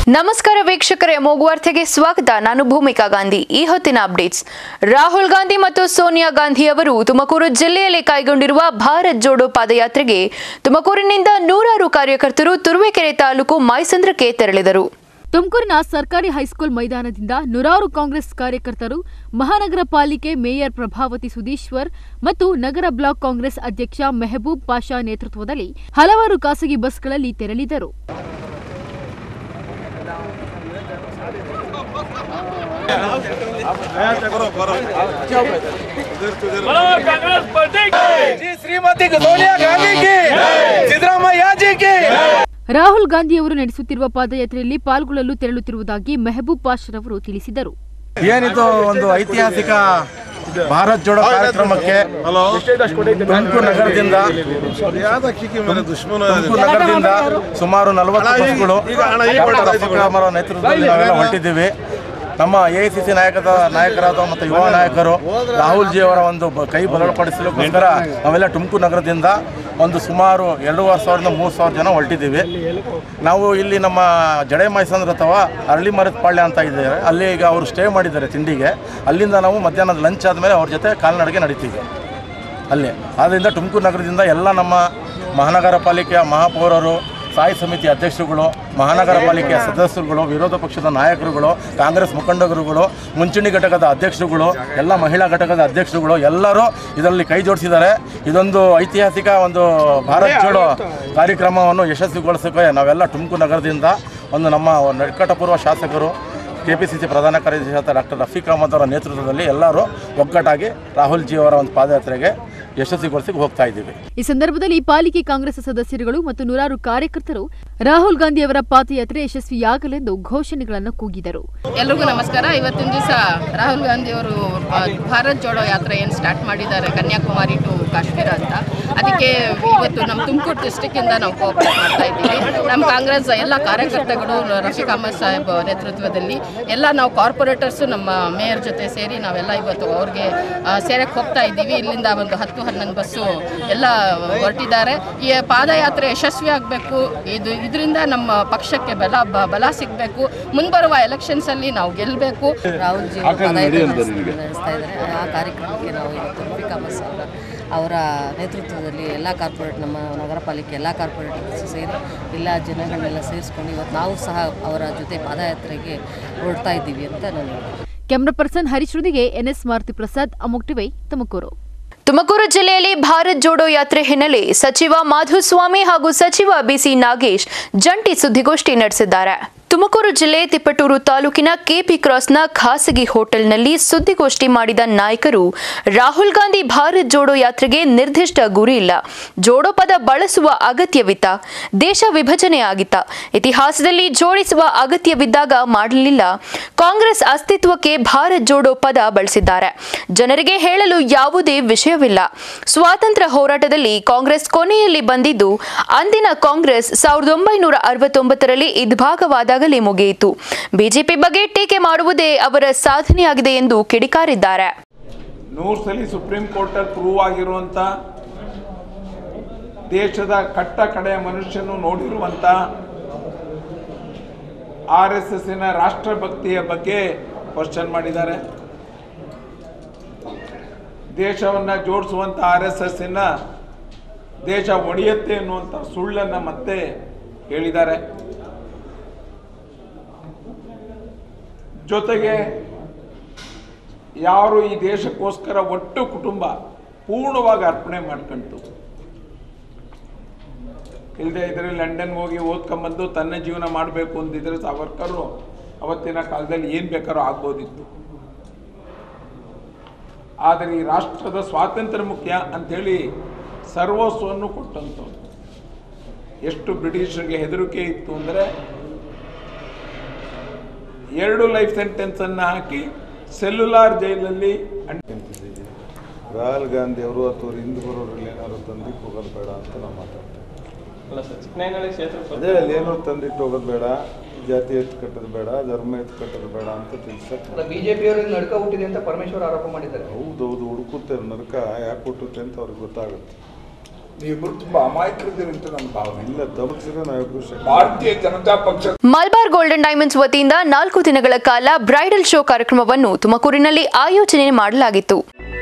ನಮಸ್ಕಾರ ವೀಕ್ಷಕರೇ ಮೂಗುವಾರ್ತೆಗೆ ಸ್ವಾಗತ ನಾನು ಭೂಮಿಕಾ ಗಾಂಧಿ ಈ ಹೊತ್ತಿನ ಅಪ್ಡೇಟ್ಸ್ ರಾಹುಲ್ ಗಾಂಧಿ ಮತ್ತು ಸೋನಿಯಾ ಗಾಂಧಿ ಅವರು ತುಮಕೂರು ಜಿಲ್ಲೆಯಲ್ಲಿ ಕೈಗೊಂಡಿರುವ ಭಾರತ್ ಜೋಡೋ ಪಾದಯಾತ್ರೆಗೆ ತುಮಕೂರಿನಿಂದ ನೂರಾರು ಕಾರ್ಯಕರ್ತರು ತುರುವೇಕೆರೆ ತಾಲೂಕು ಮೈಸಂದ್ರಕ್ಕೆ ತೆರಳಿದರು ತುಮಕೂರಿನ ಸರ್ಕಾರಿ ಹೈಸ್ಕೂಲ್ ಮೈದಾನದಿಂದ ನೂರಾರು ಕಾಂಗ್ರೆಸ್ ಕಾರ್ಯಕರ್ತರು ಮಹಾನಗರ ಪಾಲಿಕೆ ಮೇಯರ್ ಪ್ರಭಾವತಿ ಸುಧೀಶ್ವರ್ ಮತ್ತು ನಗರ ಬ್ಲಾಕ್ ಕಾಂಗ್ರೆಸ್ ಅಧ್ಯಕ್ಷ ಮೆಹಬೂಬ್ ಪಾಷಾ ನೇತೃತ್ವದಲ್ಲಿ ಹಲವಾರು ಖಾಸಗಿ ಬಸ್ಗಳಲ್ಲಿ ತೆರಳಿದರು कांग्रेस पार्टी जी श्रीमती सोनिया गांधी की सिद्धरामಯ್ಯ जी की ರಾಹುಲ್ ಗಾಂಧಿಯವರು ನಡೆಸುತ್ತಿರುವ ಪಾದಯಾತ್ರೆಯಲ್ಲಿ ಪಾಲ್ಗೊಳ್ಳಲು ತೆರಳುತ್ತಿರುವುದಾಗಿ ಮೆಹಬೂಬ್ ಪಾಷರವರು ತಿಳಿಸಿದರು ಏನಿದು ಒಂದು ಐತಿಹಾಸಿಕ ಭಾರತ್ ಜೋಡೋ ಕಾರ್ಯಕ್ರಮಕ್ಕೆ ತುಮಕೂರು ನಗರದಿಂದ ತುಮಕೂರು ನಗರದಿಂದ ಸುಮಾರು ನಲವತ್ತು ಬಸ್ಗಳು ಡಾಕ್ಟರ್ ಅಬ್ದುಲ್ ಕಲಾಂ ಅವರ ನೇತೃತ್ವದಲ್ಲಿ ನಾವೆಲ್ಲ ಹೊರಟಿದ್ದೀವಿ ನಮ್ಮ ಎ ಐ ಸಿ ಸಿ ನಾಯಕದ ನಾಯಕರಾದ ಮತ್ತು ಯುವ ನಾಯಕರು ರಾಹುಲ್ ಜಿ ಅವರ ಒಂದು ಬ- ಕೈ ಬಲಪಡಿಸಲಿಕ್ಕೋಸ್ಕರ ನಾವೆಲ್ಲ ತುಮಕೂರು ನಗರದಿಂದ ಒಂದು ಸುಮಾರು ಎರಡೂವರೆ ಸಾವಿರದಿಂದ ಮೂರು ಸಾವಿರ ಜನ ಹೊರಟಿದ್ದೀವಿ ನಾವು ಇಲ್ಲಿ ನಮ್ಮ ಜಡೆ ಮೈಸಂದ್ರ ಅಥವಾ ಅರಳಿ ಮರದ ಪಾಳ್ಯ ಅಂತ ಇದ್ದಾರೆ ಅಲ್ಲಿ ಈಗ ಅವರು ಸ್ಟೇ ಮಾಡಿದ್ದಾರೆ ತಿಂಡಿಗೆ ಅಲ್ಲಿಂದ ನಾವು ಮಧ್ಯಾಹ್ನದ ಲಂಚ್ ಆದಮೇಲೆ ಅವ್ರ ಜೊತೆ ಕಾಲ್ನಡಿಗೆ ನಡೀತೀವಿ ಅಲ್ಲಿ ಆದ್ದರಿಂದ ತುಮಕೂರು ನಗರದಿಂದ ಎಲ್ಲ ನಮ್ಮ ಮಹಾನಗರ ಪಾಲಿಕೆಯ ಮಹಾಪೌರರು ಸ್ಥಾಯಿ ಸಮಿತಿ ಅಧ್ಯಕ್ಷರುಗಳು ಮಹಾನಗರ ಪಾಲಿಕೆಯ ಸದಸ್ಯರುಗಳು ವಿರೋಧ ಪಕ್ಷದ ನಾಯಕರುಗಳು ಕಾಂಗ್ರೆಸ್ ಮುಖಂಡರುಗಳು ಮುಂಚೂಣಿ ಘಟಕದ ಅಧ್ಯಕ್ಷರುಗಳು ಎಲ್ಲ ಮಹಿಳಾ ಘಟಕದ ಅಧ್ಯಕ್ಷರುಗಳು ಎಲ್ಲರೂ ಇದರಲ್ಲಿ ಕೈ ಜೋಡಿಸಿದ್ದಾರೆ ಇದೊಂದು ಐತಿಹಾಸಿಕ ಒಂದು ಭಾರತ್ ಜೋಡೋ ಕಾರ್ಯಕ್ರಮವನ್ನು ಯಶಸ್ವಿಗೊಳಿಸೋಕೆ ನಾವೆಲ್ಲ ತುಮಕೂರು ನಗರದಿಂದ ಒಂದು ನಮ್ಮ ನಿಕಟಪೂರ್ವ ಶಾಸಕರು ಕೆ ಪಿ ಸಿ ಸಿ ಪ್ರಧಾನ ಕಾರ್ಯದರ್ಶಿ ಡಾಕ್ಟರ್ ರಫೀಕ್ ಅಹಮದ್ ಅವರ ನೇತೃತ್ವದಲ್ಲಿ ಎಲ್ಲರೂ ಒಗ್ಗಟ್ಟಾಗಿ ರಾಹುಲ್ ಜಿ ಅವರ ಒಂದು ಪಾದಯಾತ್ರೆಗೆ ಯಶಸ್ವಿಗೊಳಿಸಿ ಹೋಗ್ತಾ ಇದ್ದೀವಿ ಈ ಸಂದರ್ಭದಲ್ಲಿ ಪಾಲಿಕೆ ಕಾಂಗ್ರೆಸ್ ಸದಸ್ಯರುಗಳು ಮತ್ತು ನೂರಾರು ಕಾರ್ಯಕರ್ತರು ರಾಹುಲ್ ಗಾಂಧಿ ಅವರ ಪಾದಯಾತ್ರೆ ಯಶಸ್ವಿಯಾಗಲೆಂದು ಘೋಷಣೆಗಳನ್ನು ಕೂಗಿದರು ಎಲ್ರಿಗೂ ನಮಸ್ಕಾರ ಇವತ್ತಿನ ದಿವಸ ರಾಹುಲ್ ಗಾಂಧಿ ಅವರು ಭಾರತ್ ಜೋಡೋ ಯಾತ್ರೆ ಏನು ಸ್ಟಾರ್ಟ್ ಮಾಡಿದ್ದಾರೆ ಕನ್ಯಾಕುಮಾರಿ ಟು ಕಾಶ್ಮೀರ ಅಂತ ಅದಕ್ಕೆ ಇವತ್ತು ನಮ್ಮ ತುಮಕೂರು ಡಿಸ್ಟಿಕ್ಕಿಂದ ನಾವು ಕೋಆಪರೇಟ್ ಮಾಡ್ತಾ ಇದ್ದೀವಿ ನಮ್ಮ ಕಾಂಗ್ರೆಸ್ ಎಲ್ಲ ಕಾರ್ಯಕರ್ತಗಳು ರಫೀಕ್ ಅಹಮದ್ ಸಾಹೇಬ್ ನೇತೃತ್ವದಲ್ಲಿ ಎಲ್ಲ ನಾವು ಕಾರ್ಪೊರೇಟರ್ಸು ನಮ್ಮ ಮೇಯರ್ ಜೊತೆ ಸೇರಿ ನಾವೆಲ್ಲ ಇವತ್ತು ಅವ್ರಿಗೆ ಸೇರಕ್ಕೆ ಹೋಗ್ತಾ ಇದ್ದೀವಿ ಇಲ್ಲಿಂದ ಒಂದು ಹತ್ತು ಹನ್ನೊಂದು ಬಸ್ಸು ಎಲ್ಲ ಹೊರಟಿದ್ದಾರೆ ಈ ಪಾದಯಾತ್ರೆ ಯಶಸ್ವಿ ಆಗಬೇಕು ಇದು ಇದರಿಂದ ನಮ್ಮ ಪಕ್ಷಕ್ಕೆ ಬಲ ಬ- ಬಲ ಸಿಗಬೇಕು ಮುಂಬರುವ ಎಲೆಕ್ಷನ್ಸಲ್ಲಿ ನಾವು ಗೆಲ್ಲಬೇಕು ರಾಹುಲ್ ಜಿ ಅವರು ಪದಯಾತ್ರೆ ನಡೆಸ್- ನಡೆಸ್ತಾ ಇದ್ದಾರೆ ಆ ಕಾರ್ಯಕ್ರಮಕ್ಕೆ ನಾವು ಇವತ್ತು ರಫೀಕ್ ಅಹಮದ್ ಅವರ ಅವರ ನೇತೃತ್ವದಲ್ಲಿ ಎಲ್ಲ ಕಾರ್ಪೊರೇಟ್ ನಮ್ಮ ನಗರ ಪಾಲಿಕೆ ಎಲ್ಲ ಕಾರ್ಪೊರೇಟರ್ಸ್ ಸೇರಿ ಎಲ್ಲ ಜನಗಳನ್ನೆಲ್ಲ ಸೇರಿಸ್ಕೊಂಡು ಇವತ್ತು ನಾವು ಸಹ ಅವರ ಜೊತೆ ಪಾದಯಾತ್ರೆಗೆ ಹೊರಡ್ತಾ ಇದ್ದೀವಿ ಅಂತ ನಾನು ಹೇಳ್ತೀನಿ. ಕ್ಯಾಮರಾ ಪರ್ಸನ್ ಹರೀಶ್ ರುದಿಗೆ ಎನ್ಎಸ್ ಮಾರುತಿ ಪ್ರಸಾದ್ ಅಮೋಕ್ ಟಿವಿ ತುಮಕೂರು ತುಮಕೂರು ಜಿಲ್ಲೆಯಲ್ಲಿ ಭಾರತ್ ಜೋಡೋ ಯಾತ್ರೆ ಹಿನ್ನೆಲೆ ಸಚಿವ ಮಾಧುಸ್ವಾಮಿ ಹಾಗೂ ಸಚಿವ ಬಿಸಿ ನಾಗೇಶ್ ಜಂಟಿ ಸುದ್ದಿಗೋಷ್ಠಿ ನಡೆಸಿದ್ದಾರೆ ತುಮಕೂರು ಜಿಲ್ಲೆ ತಿಪ್ಪಟೂರು ತಾಲೂಕಿನ ಕೆಪಿ ಕ್ರಾಸ್ನ ಖಾಸಗಿ ಹೋಟೆಲ್ನಲ್ಲಿ ಸುದ್ದಿಗೋಷ್ಠಿ ಮಾಡಿದ ನಾಯಕರು ರಾಹುಲ್ ಗಾಂಧಿ ಭಾರತ್ ಜೋಡೋ ಯಾತ್ರೆಗೆ ನಿರ್ದಿಷ್ಟ ಗುರಿ ಇಲ್ಲ ಜೋಡೋ ಪದ ಬಳಸುವ ಅಗತ್ಯವಿತ್ತ ದೇಶ ವಿಭಜನೆ ಆಗಿತ್ತ ಇತಿಹಾಸದಲ್ಲಿ ಜೋಡಿಸುವ ಅಗತ್ಯವಿದ್ದಾಗ ಮಾಡಲಿಲ್ಲ ಕಾಂಗ್ರೆಸ್ ಅಸ್ತಿತ್ವಕ್ಕೆ ಭಾರತ್ ಜೋಡೋ ಪದ ಬಳಸಿದ್ದಾರೆ ಜನರಿಗೆ ಹೇಳಲು ಯಾವುದೇ ವಿಷಯವಿಲ್ಲ ಸ್ವಾತಂತ್ರ್ಯ ಹೋರಾಟದಲ್ಲಿ ಕಾಂಗ್ರೆಸ್ ಕೊನೆಯಲ್ಲಿ ಬಂದಿದ್ದು ಅಂದಿನ ಕಾಂಗ್ರೆಸ್ ಸಾವಿರದ ಒಂಬೈನೂರ ಅರವತ್ತೊಂಬತ್ತರಲ್ಲಿ ಇದ್ಭಾಗವಾದಾಗಲೇ ಮುಗಿಯಿತು ಬಿಜೆಪಿ ಬಗ್ಗೆ ಟೀಕೆ ಮಾಡುವುದೇ ಅವರ ಸಾಧನೆಯಾಗಿದೆ ಎಂದು ಕಿಡಿಕಾರಿದ್ದಾರೆ ನೂರು ಸಲ ಸುಪ್ರೀಂ ಕೋರ್ಟಲ್ಲಿ ಪ್ರೂವ್ ಆಗಿರುವಂಥ ದೇಶದ ಕಟ್ಟ ಕಡೆಯ ಮನುಷ್ಯನು ನೋಡಿರುವಂಥ ಆರ್ ಎಸ್ ಎಸ್ಸಿನ ರಾಷ್ಟ್ರಭಕ್ತಿಯ ಬಗ್ಗೆ ಕ್ವಶನ್ ಮಾಡಿದ್ದಾರೆ ದೇಶವನ್ನು ಜೋಡಿಸುವಂಥ ಆರ್ ಎಸ್ ಎಸ್ಸಿನ ದೇಶ ಒಡೆಯುತ್ತೆ ಅನ್ನುವಂಥ ಸುಳ್ಳನ್ನು ಮತ್ತೆ ಹೇಳಿದ್ದಾರೆ ಜೊತೆಗೆ ಯಾರು ಈ ದೇಶಕ್ಕೋಸ್ಕರ ಒಟ್ಟು ಕುಟುಂಬ ಪೂರ್ಣವಾಗಿ ಅರ್ಪಣೆ ಮಾಡ್ಕೊಂತು ಇಲ್ಲದೆ ಇದ್ರೆ ಲಂಡನ್ಗೆ ಹೋಗಿ ಓದ್ಕೊಂಬಂದು ತನ್ನ ಜೀವನ ಮಾಡಬೇಕು ಅಂದಿದ್ರೆ ಸಾವರ್ಕರು ಅವತ್ತಿನ ಕಾಲದಲ್ಲಿ ಏನು ಬೇಕಾದ್ರೂ ಆಗ್ಬೋದಿತ್ತು ಆದರೆ ಈ ರಾಷ್ಟ್ರದ ಸ್ವಾತಂತ್ರ್ಯ ಮುಖ್ಯ ಅಂಥೇಳಿ ಸರ್ವಸ್ವವನ್ನು ಕೊಟ್ಟಂಥವ್ರು ಎಷ್ಟು ಬ್ರಿಟಿಷರಿಗೆ ಹೆದರಿಕೆ ಇತ್ತು ಅಂದರೆ ಎರಡು ಲೈಫ್ ಸೆಂಟೆನ್ಸನ್ನು ಹಾಕಿ ಸೆಲ್ಯುಲಾರ್ ಜೈಲಲ್ಲಿ ಅಂಟಿಸಿದ್ರು. ರಾಹುಲ್ ಗಾಂಧಿ ಅವರು ಅಥವಾ ಹಿಂದೂ ಬರೋರಲ್ಲಿ ಏನಾದ್ರು ತಂದಿಟ್ಟು ಹೋಗೋದು ಬೇಡ ಅಂತ ನಾವು ಮಾತಾಡ್ತೇವೆ ಅದೇ ಅಲ್ಲಿ ಏನಾದ್ರು ತಂದಿಟ್ಟು ಹೋಗೋದು ಬೇಡ ಜಾತಿ ಎತ್ತು ಕಟ್ಟೋದು ಬೇಡ ಧರ್ಮ ಎತ್ತು ಕಟ್ಟೋದು ಬೇಡ ಅಂತ ತಿಳಿಸಕ್ಕೆ ಬಿಜೆಪಿಯವರಿಗೆ ನಡ್ಕ ಹುಟ್ಟಿದೆ ಅಂತ ಪರಮೇಶ್ವರ್ ಆರೋಪ ಮಾಡಿದ್ದಾರೆ ಹೌದು ಹೌದು ಹುಡುಕುತ್ತೆ ನರಕ ಯಾಕೆ ಹುಟ್ಟುತ್ತೆ ಅಂತ ಅವ್ರಿಗೆ ಗೊತ್ತಾಗುತ್ತೆ ನೀವಿಬ್ಬರು ತುಂಬ ಅಮಾಯಕರಿದ್ದೀರಿ ಅಂತ ನನ್ನ ಭಾವನೆ ಇಲ್ಲ ತಲುಪಿಸಿದ್ರೆ ನಾವಿಬ್ರು ಶಕ್ತಿ ಭಾರತೀಯ ಜನತಾ ಪಕ್ಷ ಮಲ್ಬಾರ್ ಗೋಲ್ಡನ್ ಡೈಮಂಡ್ಸ್ ವತಿಯಿಂದ ನಾಲ್ಕು ದಿನಗಳ ಕಾಲ ಬ್ರೈಡಲ್ ಶೋ ಕಾರ್ಯಕ್ರಮವನ್ನು ತುಮಕೂರಿನಲ್ಲಿ ಆಯೋಜನೆ ಮಾಡಲಾಗಿತ್ತು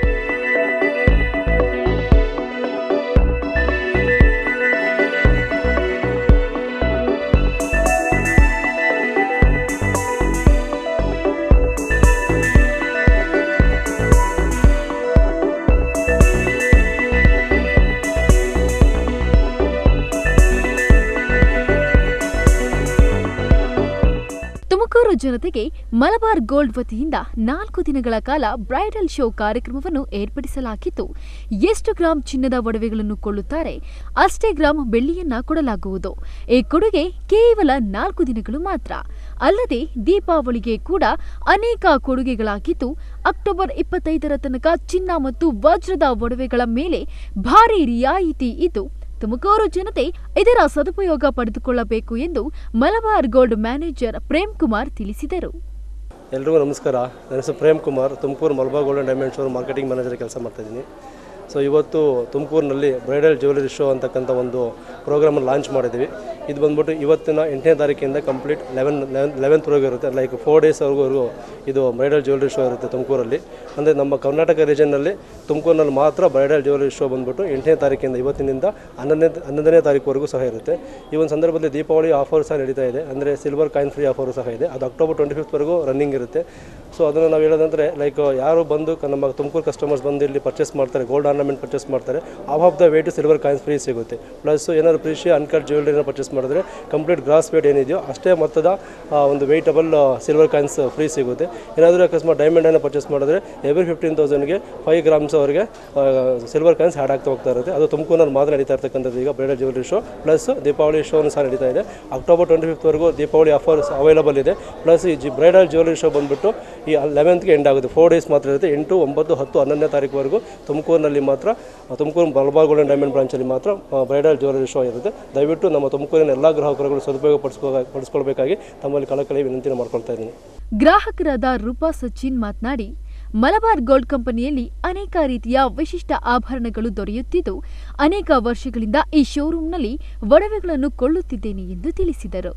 ತುಮಕೂರು ಜನತೆಗೆ ಮಲಬಾರ್ ಗೋಲ್ಡ್ ವತಿಯಿಂದ ನಾಲ್ಕು ದಿನಗಳ ಕಾಲ ಬ್ರೈಡಲ್ ಶೋ ಕಾರ್ಯಕ್ರಮವನ್ನು ಏರ್ಪಡಿಸಲಾಗಿದ್ದು ಎಷ್ಟು ಗ್ರಾಂ ಚಿನ್ನದ ಒಡವೆಗಳನ್ನು ಕೊಳ್ಳುತ್ತಾರೆ ಅಷ್ಟೇ ಗ್ರಾಂ ಬೆಳ್ಳಿಯನ್ನ ಕೊಡಲಾಗುವುದು ಈ ಕೊಡುಗೆ ಕೇವಲ ನಾಲ್ಕು ದಿನಗಳು ಮಾತ್ರ ಅಲ್ಲದೆ ದೀಪಾವಳಿಗೆ ಕೂಡ ಅನೇಕ ಕೊಡುಗೆಗಳಾಗಿದ್ದು ಅಕ್ಟೋಬರ್ ಇಪ್ಪತ್ತೈದರ ತನಕ ಚಿನ್ನ ಮತ್ತು ವಜ್ರದ ಒಡವೆಗಳ ಮೇಲೆ ಭಾರಿ ರಿಯಾಯಿತಿ ಇದ್ದು ತುಮಕೂರು ಜನತೆ ಇದರ ಸದುಪಯೋಗ ಪಡೆದುಕೊಳ್ಳಬೇಕು ಎಂದು ಮಲಬಾರ್ ಗೋಲ್ಡ್ ಮ್ಯಾನೇಜರ್ ಪ್ರೇಮ್ ಕುಮಾರ್ ತಿಳಿಸಿದರು ಎಲ್ರಿಗೂ ನಮಸ್ಕಾರ ನನ್ನ ಹೆಸರು ಪ್ರೇಮ್ ಕುಮಾರ್ ತುಮಕೂರು ಮಲ್ಬಾ ಗೋಲ್ಡನ್ ಡೈಮಂಡ್ ಶೋರ್ ಮಾರ್ಕೆಟಿಂಗ್ ಮ್ಯಾನೇಜರ್ ಕೆಲಸ ಮಾಡ್ತಾಯಿದ್ದೀನಿ ಸೊ ಇವತ್ತು ತುಮಕೂರಿನಲ್ಲಿ ಬ್ರೈಡಲ್ ಜ್ಯುವೆಲರಿ ಶೋ ಅಂತಕ್ಕಂಥ ಒಂದು ಪ್ರೋಗ್ರಾಮನ್ನು ಲಾಂಚ್ ಮಾಡಿದ್ದೀವಿ ಇದು ಬಂದ್ಬಿಟ್ಟು ಇವತ್ತಿನ ಎಂಟನೇ ತಾರೀಕಿಂದ ಕಂಪ್ಲೀಟ್ ಲೆವೆನ್ ಲೆವೆನ್ತ್ವರೆಗೂ ಇರುತ್ತೆ ಲೈಕ್ ಫೋರ್ ಡೇಸ್ವರೆಗೂ ಇದು ಬ್ರೈಡಲ್ ಜ್ಯುವೆಲರಿ ಶೋ ಇರುತ್ತೆ ತುಮಕೂರಲ್ಲಿ ಅಂದರೆ ನಮ್ಮ ಕರ್ನಾಟಕ ರೀಜನ್ನಲ್ಲಿ ತುಮಕೂರಿನಲ್ಲಿ ಮಾತ್ರ ಬ್ರೈಡಲ್ ಜ್ಯುವೆಲರಿ ಶೋ ಬಂದ್ಬಿಟ್ಟು ಎಂಟನೇ ತಾರೀಕಿಂದ ಇವತ್ತಿನಿಂದ ಹನ್ನೊಂದನೇ ಹನ್ನೊಂದನೇ ತಾರೀಕುವರೆಗೂ ಸಹ ಇರುತ್ತೆ ಈ ಒಂದು ಸಂದರ್ಭದಲ್ಲಿ ದೀಪಾವಳಿ ಆಫರ್ ಸಹ ನಡೀತಾ ಇದೆ ಅಂದರೆ ಸಿಲ್ವರ್ ಕಾಯಿನ್ ಫ್ರೀ ಆಫರು ಸಹ ಇದೆ ಅದು ಅಕ್ಟೋಬರ್ ಟ್ವೆಂಟಿ ಫಿಫ್ತ್ವರೆಗೂ ರನ್ನಿಂಗ್ ಇರುತ್ತೆ ಸೊ ಅದನ್ನು ನಾವು ಹೇಳೋದಂದರೆ ಲೈಕ್ ಯಾರು ಬಂದು ಕ- ನಮ್ಮ ತುಮಕೂರು ಕಸ್ಟಮರ್ಸ್ ಬಂದು ಇಲ್ಲಿ ಪರ್ಚೇಸ್ ಮಾಡ್ತಾರೆ ಗೋಲ್ಡ್ ಆರ್ನಮೆಂಟ್ ಪರ್ಚೇಸ್ ಮಾಡ್ತಾರೆ half of the weight silver coins free ಸಿಗುತ್ತೆ ಪ್ಲಸ್ ಏನಾದ್ರು ಪ್ರೀಶಿ ಅನ್ಕಟ್ ಜ್ಯುವೆಲರಿನ ಪರ್ಚೇಸ್ ಮಾಡಿದ್ರೆ ಕಂಪ್ಲೀಟ್ ಗ್ರಾಸ್ ವೇಟ್ ಏನಿದೆಯೋ ಅಷ್ಟೇ ಮೊತ್ತದ ಆ, ಒಂದು ವೆಯ್ಟಬಲ್ ಸಿಲ್ವರ್ ಕಾಯಿನ್ಸ್ ಫ್ರೀ ಸಿಗುತ್ತೆ ಏನಾದರೂ ಅಕಸ್ಮಾತ್ ಡೈಮಂಡನ್ನು ಪರ್ಚೇಸ್ ಮಾಡಿದ್ರೆ ಎವ್ರಿ ಫಿಫ್ಟೀನ್ ತೌಸಂಡ್ಗೆ ಫೈವ್ ಗ್ರಾಮ್ಸ್ ಅವರಿಗೆ ಸಿಲ್ವರ್ ಕಾಯಿನ್ಸ್ ಆ್ಯಡ್ ಆಗ್ತಾ ಹೋಗ್ತಾ ಇರುತ್ತೆ ಅದು ತುಮಕೂರಲ್ಲಿ ಮಾತ್ರ ನಡೀತಾ ಇರ್ತಕ್ಕಂಥದ್ದು ಈಗ bridal jewellery show plus Deepavali ಶೋನು ಸಹ ನಡೀತಾ ಇದೆ ಅಕ್ಟೋಬರ್ ಟ್ವೆಂಟಿ ಫಿಫ್ತ್ವರೆಗೂ ದೀಪಾವಳಿ ಆಫರ್ಸ್ ಅವೈಲಬಲ್ ಇದೆ ಪ್ಲಸ್ ಈ ಜಿ ಬ್ರೈಡಲ್ ಜ್ಯುವೆಲರಿ ಶೋ ಬಂದ್ಬಿಟ್ಟು ಈ ಲೆವೆಂತ್ಗೆ ಎಂಡ್ ಆಗುತ್ತೆ ಫೋರ್ ಡೇಸ್ ಮಾತ್ರ ಇರುತ್ತೆ ಎಂಟು ಒಂಬತ್ತು ಹತ್ತು ಹನ್ನೊಂದನೇ ತಾರೀಕುವರೆಗೂ ತುಮಕೂರಿನಲ್ಲಿ ಮಾತ್ರ ಆ, ತುಮಕೂರು ಮಲಬಾರ್ ಗೋಲ್ಡನ್ ಡೈಮಂಡ್ ಬ್ರಾಂಚಲ್ಲಿ ಮಾತ್ರ ಬ್ರೈಡಲ್ ಜ್ಯುವೆಲರಿ ಶೋ ಇರುತ್ತೆ ದಯವಿಟ್ಟು ನಮ್ಮ ತುಮಕೂರಿನ ಎಲ್ಲ ಗ್ರಾಹಕರುಗಳು ಸದುಪಯೋಗ ಪಡಿಸ್ಕೋ ಪಡಿಸ್ಕೊಳ್ಬೇಕಾಗಿ ತಮ್ಮಲ್ಲಿ ಕಳಕಳಿ ವಿನಂತಿನ ಮಾಡ್ಕೊಳ್ತಾ ಇದ್ದೀನಿ ಗ್ರಾಹಕರಾದ ರೂಪಾ ಸಚಿನ್ ಮಾತನಾಡಿ ಮಲಬಾರ್ ಗೋಲ್ಡ್ ಕಂಪನಿಯಲ್ಲಿ ಅನೇಕ ರೀತಿಯ ವಿಶಿಷ್ಟ ಆಭರಣಗಳು ದೊರೆಯುತ್ತಿದ್ದು ಅನೇಕ ವರ್ಷಗಳಿಂದ ಈ ಶೋರೂಮ್ನಲ್ಲಿ ಒಡವೆಗಳನ್ನು ಕೊಳ್ಳುತ್ತಿದ್ದೇನೆ ಎಂದು ತಿಳಿಸಿದರು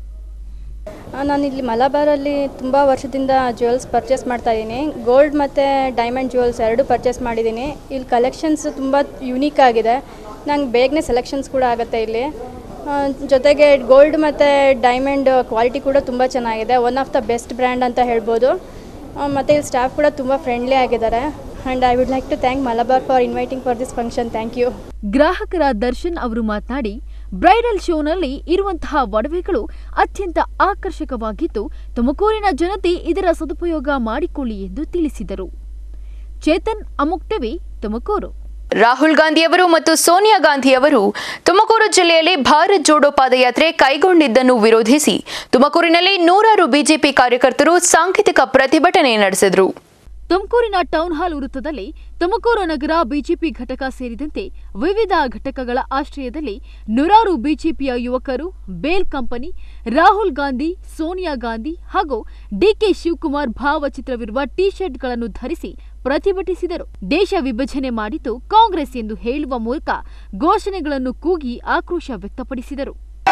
ಆ, ನಾನಿಲ್ಲಿ ಮಲಬಾರಲ್ಲಿ ತುಂಬ ವರ್ಷದಿಂದ ಜ್ಯುವೆಲ್ಸ್ ಪರ್ಚೇಸ್ ಮಾಡ್ತಾ ಇದ್ದೀನಿ ಗೋಲ್ಡ್ ಮತ್ತು ಡೈಮಂಡ್ ಜ್ಯುವೆಲ್ಸ್ ಎರಡು ಪರ್ಚೇಸ್ ಮಾಡಿದ್ದೀನಿ ಇಲ್ಲಿ ಕಲೆಕ್ಷನ್ಸ್ ತುಂಬ ಯುನೀಕ್ ಆಗಿದೆ ನಂಗೆ ಬೇಗನೆ ಸೆಲೆಕ್ಷನ್ಸ್ ಕೂಡ ಆಗುತ್ತೆ ಇಲ್ಲಿ ಆ, ಜೊತೆಗೆ ಗೋಲ್ಡ್ ಮತ್ತು ಡೈಮಂಡ್ ಕ್ವಾಲಿಟಿ ಕೂಡ ತುಂಬ ಚೆನ್ನಾಗಿದೆ one of the best brand ಅಂತ ಹೇಳ್ಬೋದು ಮತ್ತು ಇಲ್ಲಿ ಸ್ಟಾಫ್ ಕೂಡ ತುಂಬ ಫ್ರೆಂಡ್ಲಿ ಆಗಿದ್ದಾರೆ and I would like to thank Malabar for inviting for this function thank you ಗ್ರಾಹಕರ ದರ್ಶನ್ ಅವರು ಮಾತನಾಡಿ ಬ್ರೈಡಲ್ ಶೋನಲ್ಲಿ ಇರುವಂತಹ ಒಡವೆಗಳು ಅತ್ಯಂತ ಆಕರ್ಷಕವಾಗಿದ್ದು ತುಮಕೂರಿನ ಜನತೆ ಇದರ ಸದುಪಯೋಗ ಮಾಡಿಕೊಳ್ಳಿ ಎಂದು ತಿಳಿಸಿದರು ಚೇತನ್ ಅಮುಕ್ ಟಿವಿ ತುಮಕೂರು ರಾಹುಲ್ ಗಾಂಧಿಯವರು ಮತ್ತು ಸೋನಿಯಾ ಗಾಂಧಿಯವರು ತುಮಕೂರು ಜಿಲ್ಲೆಯಲ್ಲಿ ಭಾರತ್ ಜೋಡೋ ಪಾದಯಾತ್ರೆ ಕೈಗೊಂಡಿದ್ದನ್ನು ವಿರೋಧಿಸಿ ತುಮಕೂರಿನಲ್ಲಿ ನೂರಾರು ಬಿಜೆಪಿ ಕಾರ್ಯಕರ್ತರು ಸಾಂಕೇತಿಕ ಪ್ರತಿಭಟನೆ ನಡೆಸಿದರು ತುಮಕೂರಿನ ಟೌನ್ ಹಾಲ್ ವೃತ್ತದಲ್ಲಿ ತುಮಕೂರು ನಗರ ಬಿಜೆಪಿ ಘಟಕ ಸೇರಿದಂತೆ ವಿವಿಧ ಘಟಕಗಳ ಆಶ್ರಯದಲ್ಲಿ ನೂರಾರು ಬಿಜೆಪಿಯ ಯುವಕರು ಬೇಲ್ ಕಂಪನಿ ರಾಹುಲ್ ಗಾಂಧಿ ಸೋನಿಯಾ ಗಾಂಧಿ ಹಾಗೂ ಡಿಕೆ ಶಿವಕುಮಾರ್ ಭಾವಚಿತ್ರವಿರುವ ಟಿ ಶರ್ಟ್ಗಳನ್ನು ಧರಿಸಿ ಪ್ರತಿಭಟಿಸಿದರು ದೇಶ ವಿಭಜನೆ ಮಾಡಿದ್ದು ಕಾಂಗ್ರೆಸ್ ಎಂದು ಹೇಳುವ ಮೂಲಕ ಘೋಷಣೆಗಳನ್ನು ಕೂಗಿ ಆಕ್ರೋಶ ವ್ಯಕ್ತಪಡಿಸಿದರು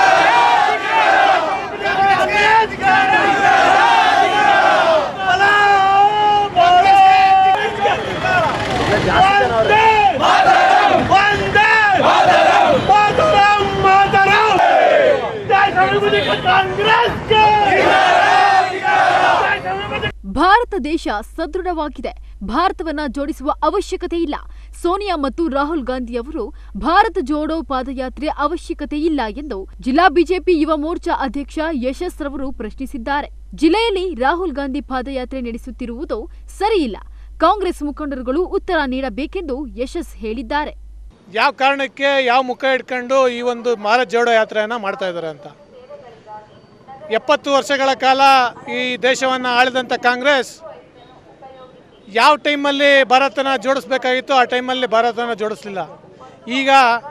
ಭಾರತ ದೇಶ ಸದೃಢವಾಗಿದೆ ಭಾರತವನ್ನ ಜೋಡಿಸುವ ಅವಶ್ಯಕತೆ ಇಲ್ಲ ಸೋನಿಯಾ ಮತ್ತು ರಾಹುಲ್ ಗಾಂಧಿ ಅವರು ಭಾರತ ಜೋಡೋ ಪಾದಯಾತ್ರೆ ಅವಶ್ಯಕತೆ ಇಲ್ಲ ಎಂದು ಜಿಲ್ಲಾ ಬಿಜೆಪಿ ಯುವ ಮೋರ್ಚಾ ಅಧ್ಯಕ್ಷ ಯಶಸ್ ರವರು ಪ್ರಶ್ನಿಸಿದ್ದಾರೆ ಜಿಲ್ಲೆಯಲ್ಲಿ ರಾಹುಲ್ ಗಾಂಧಿ ಪಾದಯಾತ್ರೆ ನಡೆಸುತ್ತಿರುವುದು ಸರಿಯಿಲ್ಲ ಕಾಂಗ್ರೆಸ್ ಮುಖಂಡರುಗಳು ಉತ್ತರ ನೀಡಬೇಕೆಂದು ಯಶಸ್ ಹೇಳಿದ್ದಾರೆ ಯಾವ ಕಾರಣಕ್ಕೆ ಯಾವ ಮುಖ ಇಟ್ಕೊಂಡು ಈ ಒಂದು ಭಾರತ್ ಜೋಡೋ ಯಾತ್ರೆಯನ್ನು ಮಾಡ್ತಾ ಇದ್ದಾರೆ ಅಂತ ಎಪ್ಪತ್ತು ವರ್ಷಗಳ ಕಾಲ ಈ ದೇಶವನ್ನು ಆಳಿದಂಥ ಕಾಂಗ್ರೆಸ್ ಯಾವ ಟೈಮಲ್ಲಿ ಭಾರತನ ಜೋಡಿಸ್ಬೇಕಾಗಿತ್ತು ಆ ಟೈಮಲ್ಲಿ ಭಾರತನ ಜೋಡಿಸ್ಲಿಲ್ಲ ಈಗ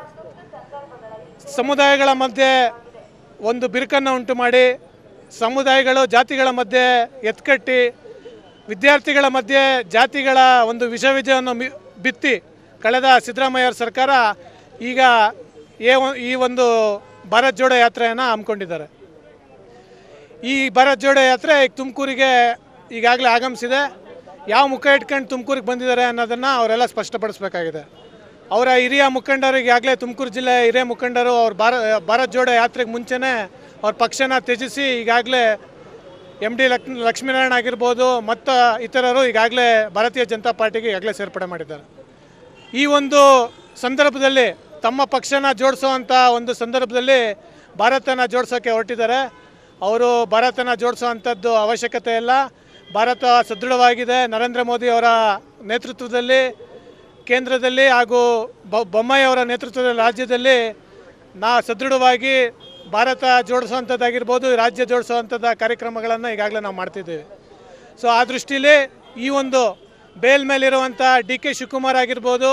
ಸಮುದಾಯಗಳ ಮಧ್ಯೆ ಒಂದು ಬಿರುಕನ್ನು ಉಂಟು ಮಾಡಿ ಸಮುದಾಯಗಳು ಜಾತಿಗಳ ಮಧ್ಯೆ ಎತ್ಕಟ್ಟಿ ವಿದ್ಯಾರ್ಥಿಗಳ ಮಧ್ಯೆ ಜಾತಿಗಳ ಒಂದು ವಿಷ ಬೀಜವನ್ನು ಮಿ- ಬಿತ್ತಿ ಕಳೆದ ಸಿದ್ದರಾಮಯ್ಯ ಅವ್ರ ಸರ್ಕಾರ ಈಗ ಏ ಒ- ಈ ಒಂದು ಭಾರತ್ ಜೋಡೋ ಯಾತ್ರೆಯನ್ನು ಹಮ್ಮಿಕೊಂಡಿದ್ದಾರೆ ಈ ಭಾರತ್ ಜೋಡೋ ಯಾತ್ರೆ ಈಗ ತುಮಕೂರಿಗೆ ಈಗಾಗಲೇ ಆಗಮಿಸಿದೆ ಯಾವ ಮುಖ ಇಟ್ಕೊಂಡು ತುಮಕೂರಿಗೆ ಬಂದಿದ್ದಾರೆ ಅನ್ನೋದನ್ನು ಅವರೆಲ್ಲ ಸ್ಪಷ್ಟಪಡಿಸ್ಬೇಕಾಗಿದೆ ಅವರ ಹಿರಿಯ ಮುಖಂಡರು ಈಗಾಗಲೇ ತುಮಕೂರು ಜಿಲ್ಲೆ ಹಿರಿಯ ಮುಖಂಡರು ಅವ್ರ ಭಾರ ಭಾರತ್ ಜೋಡೋ ಯಾತ್ರೆಗೆ ಮುಂಚೆನೇ ಅವ್ರ ಪಕ್ಷನ ತ್ಯಜಿಸಿ ಈಗಾಗಲೇ ಎಮ್ ಡಿ ಲಕ್ ಲಕ್ಷ್ಮೀನಾರಾಯಣ ಆಗಿರ್ಬೋದು ಮತ್ತು ಇತರರು ಈಗಾಗಲೇ ಭಾರತೀಯ ಜನತಾ ಪಾರ್ಟಿಗೆ ಈಗಾಗಲೇ ಸೇರ್ಪಡೆ ಮಾಡಿದ್ದಾರೆ ಈ ಒಂದು ಸಂದರ್ಭದಲ್ಲಿ ತಮ್ಮ ಪಕ್ಷನ ಜೋಡಿಸೋವಂಥ ಒಂದು ಸಂದರ್ಭದಲ್ಲಿ ಭಾರತನ ಜೋಡಿಸೋಕ್ಕೆ ಹೊರಟಿದ್ದಾರೆ ಅವರು ಭಾರತನ ಜೋಡಿಸೋವಂಥದ್ದು ಅವಶ್ಯಕತೆ ಇಲ್ಲ ಭಾರತ ಸದೃಢವಾಗಿದೆ ನರೇಂದ್ರ ಮೋದಿ ಅವರ ನೇತೃತ್ವದಲ್ಲಿ ಕೇಂದ್ರದಲ್ಲಿ ಹಾಗೂ ಬೊ- ಬೊಮ್ಮಾಯಿ ಅವರ ನೇತೃತ್ವದ ರಾಜ್ಯದಲ್ಲಿ ನಾ ಸದೃಢವಾಗಿ ಭಾರತ ಜೋಡಿಸುವಂಥದ್ದಾಗಿರ್ಬೋದು ರಾಜ್ಯ ಜೋಡಿಸುವಂಥದ್ದು ಕಾರ್ಯಕ್ರಮಗಳನ್ನು ಈಗಾಗಲೇ ನಾವು ಮಾಡ್ತಿದ್ದೀವಿ ಸೊ ಆ ದೃಷ್ಟಿಲಿ ಈ ಒಂದು ಬೇಲ್ ಮೇಲಿರುವಂಥ ಡಿ ಕೆ ಶಿವಕುಮಾರ್ ಆಗಿರ್ಬೋದು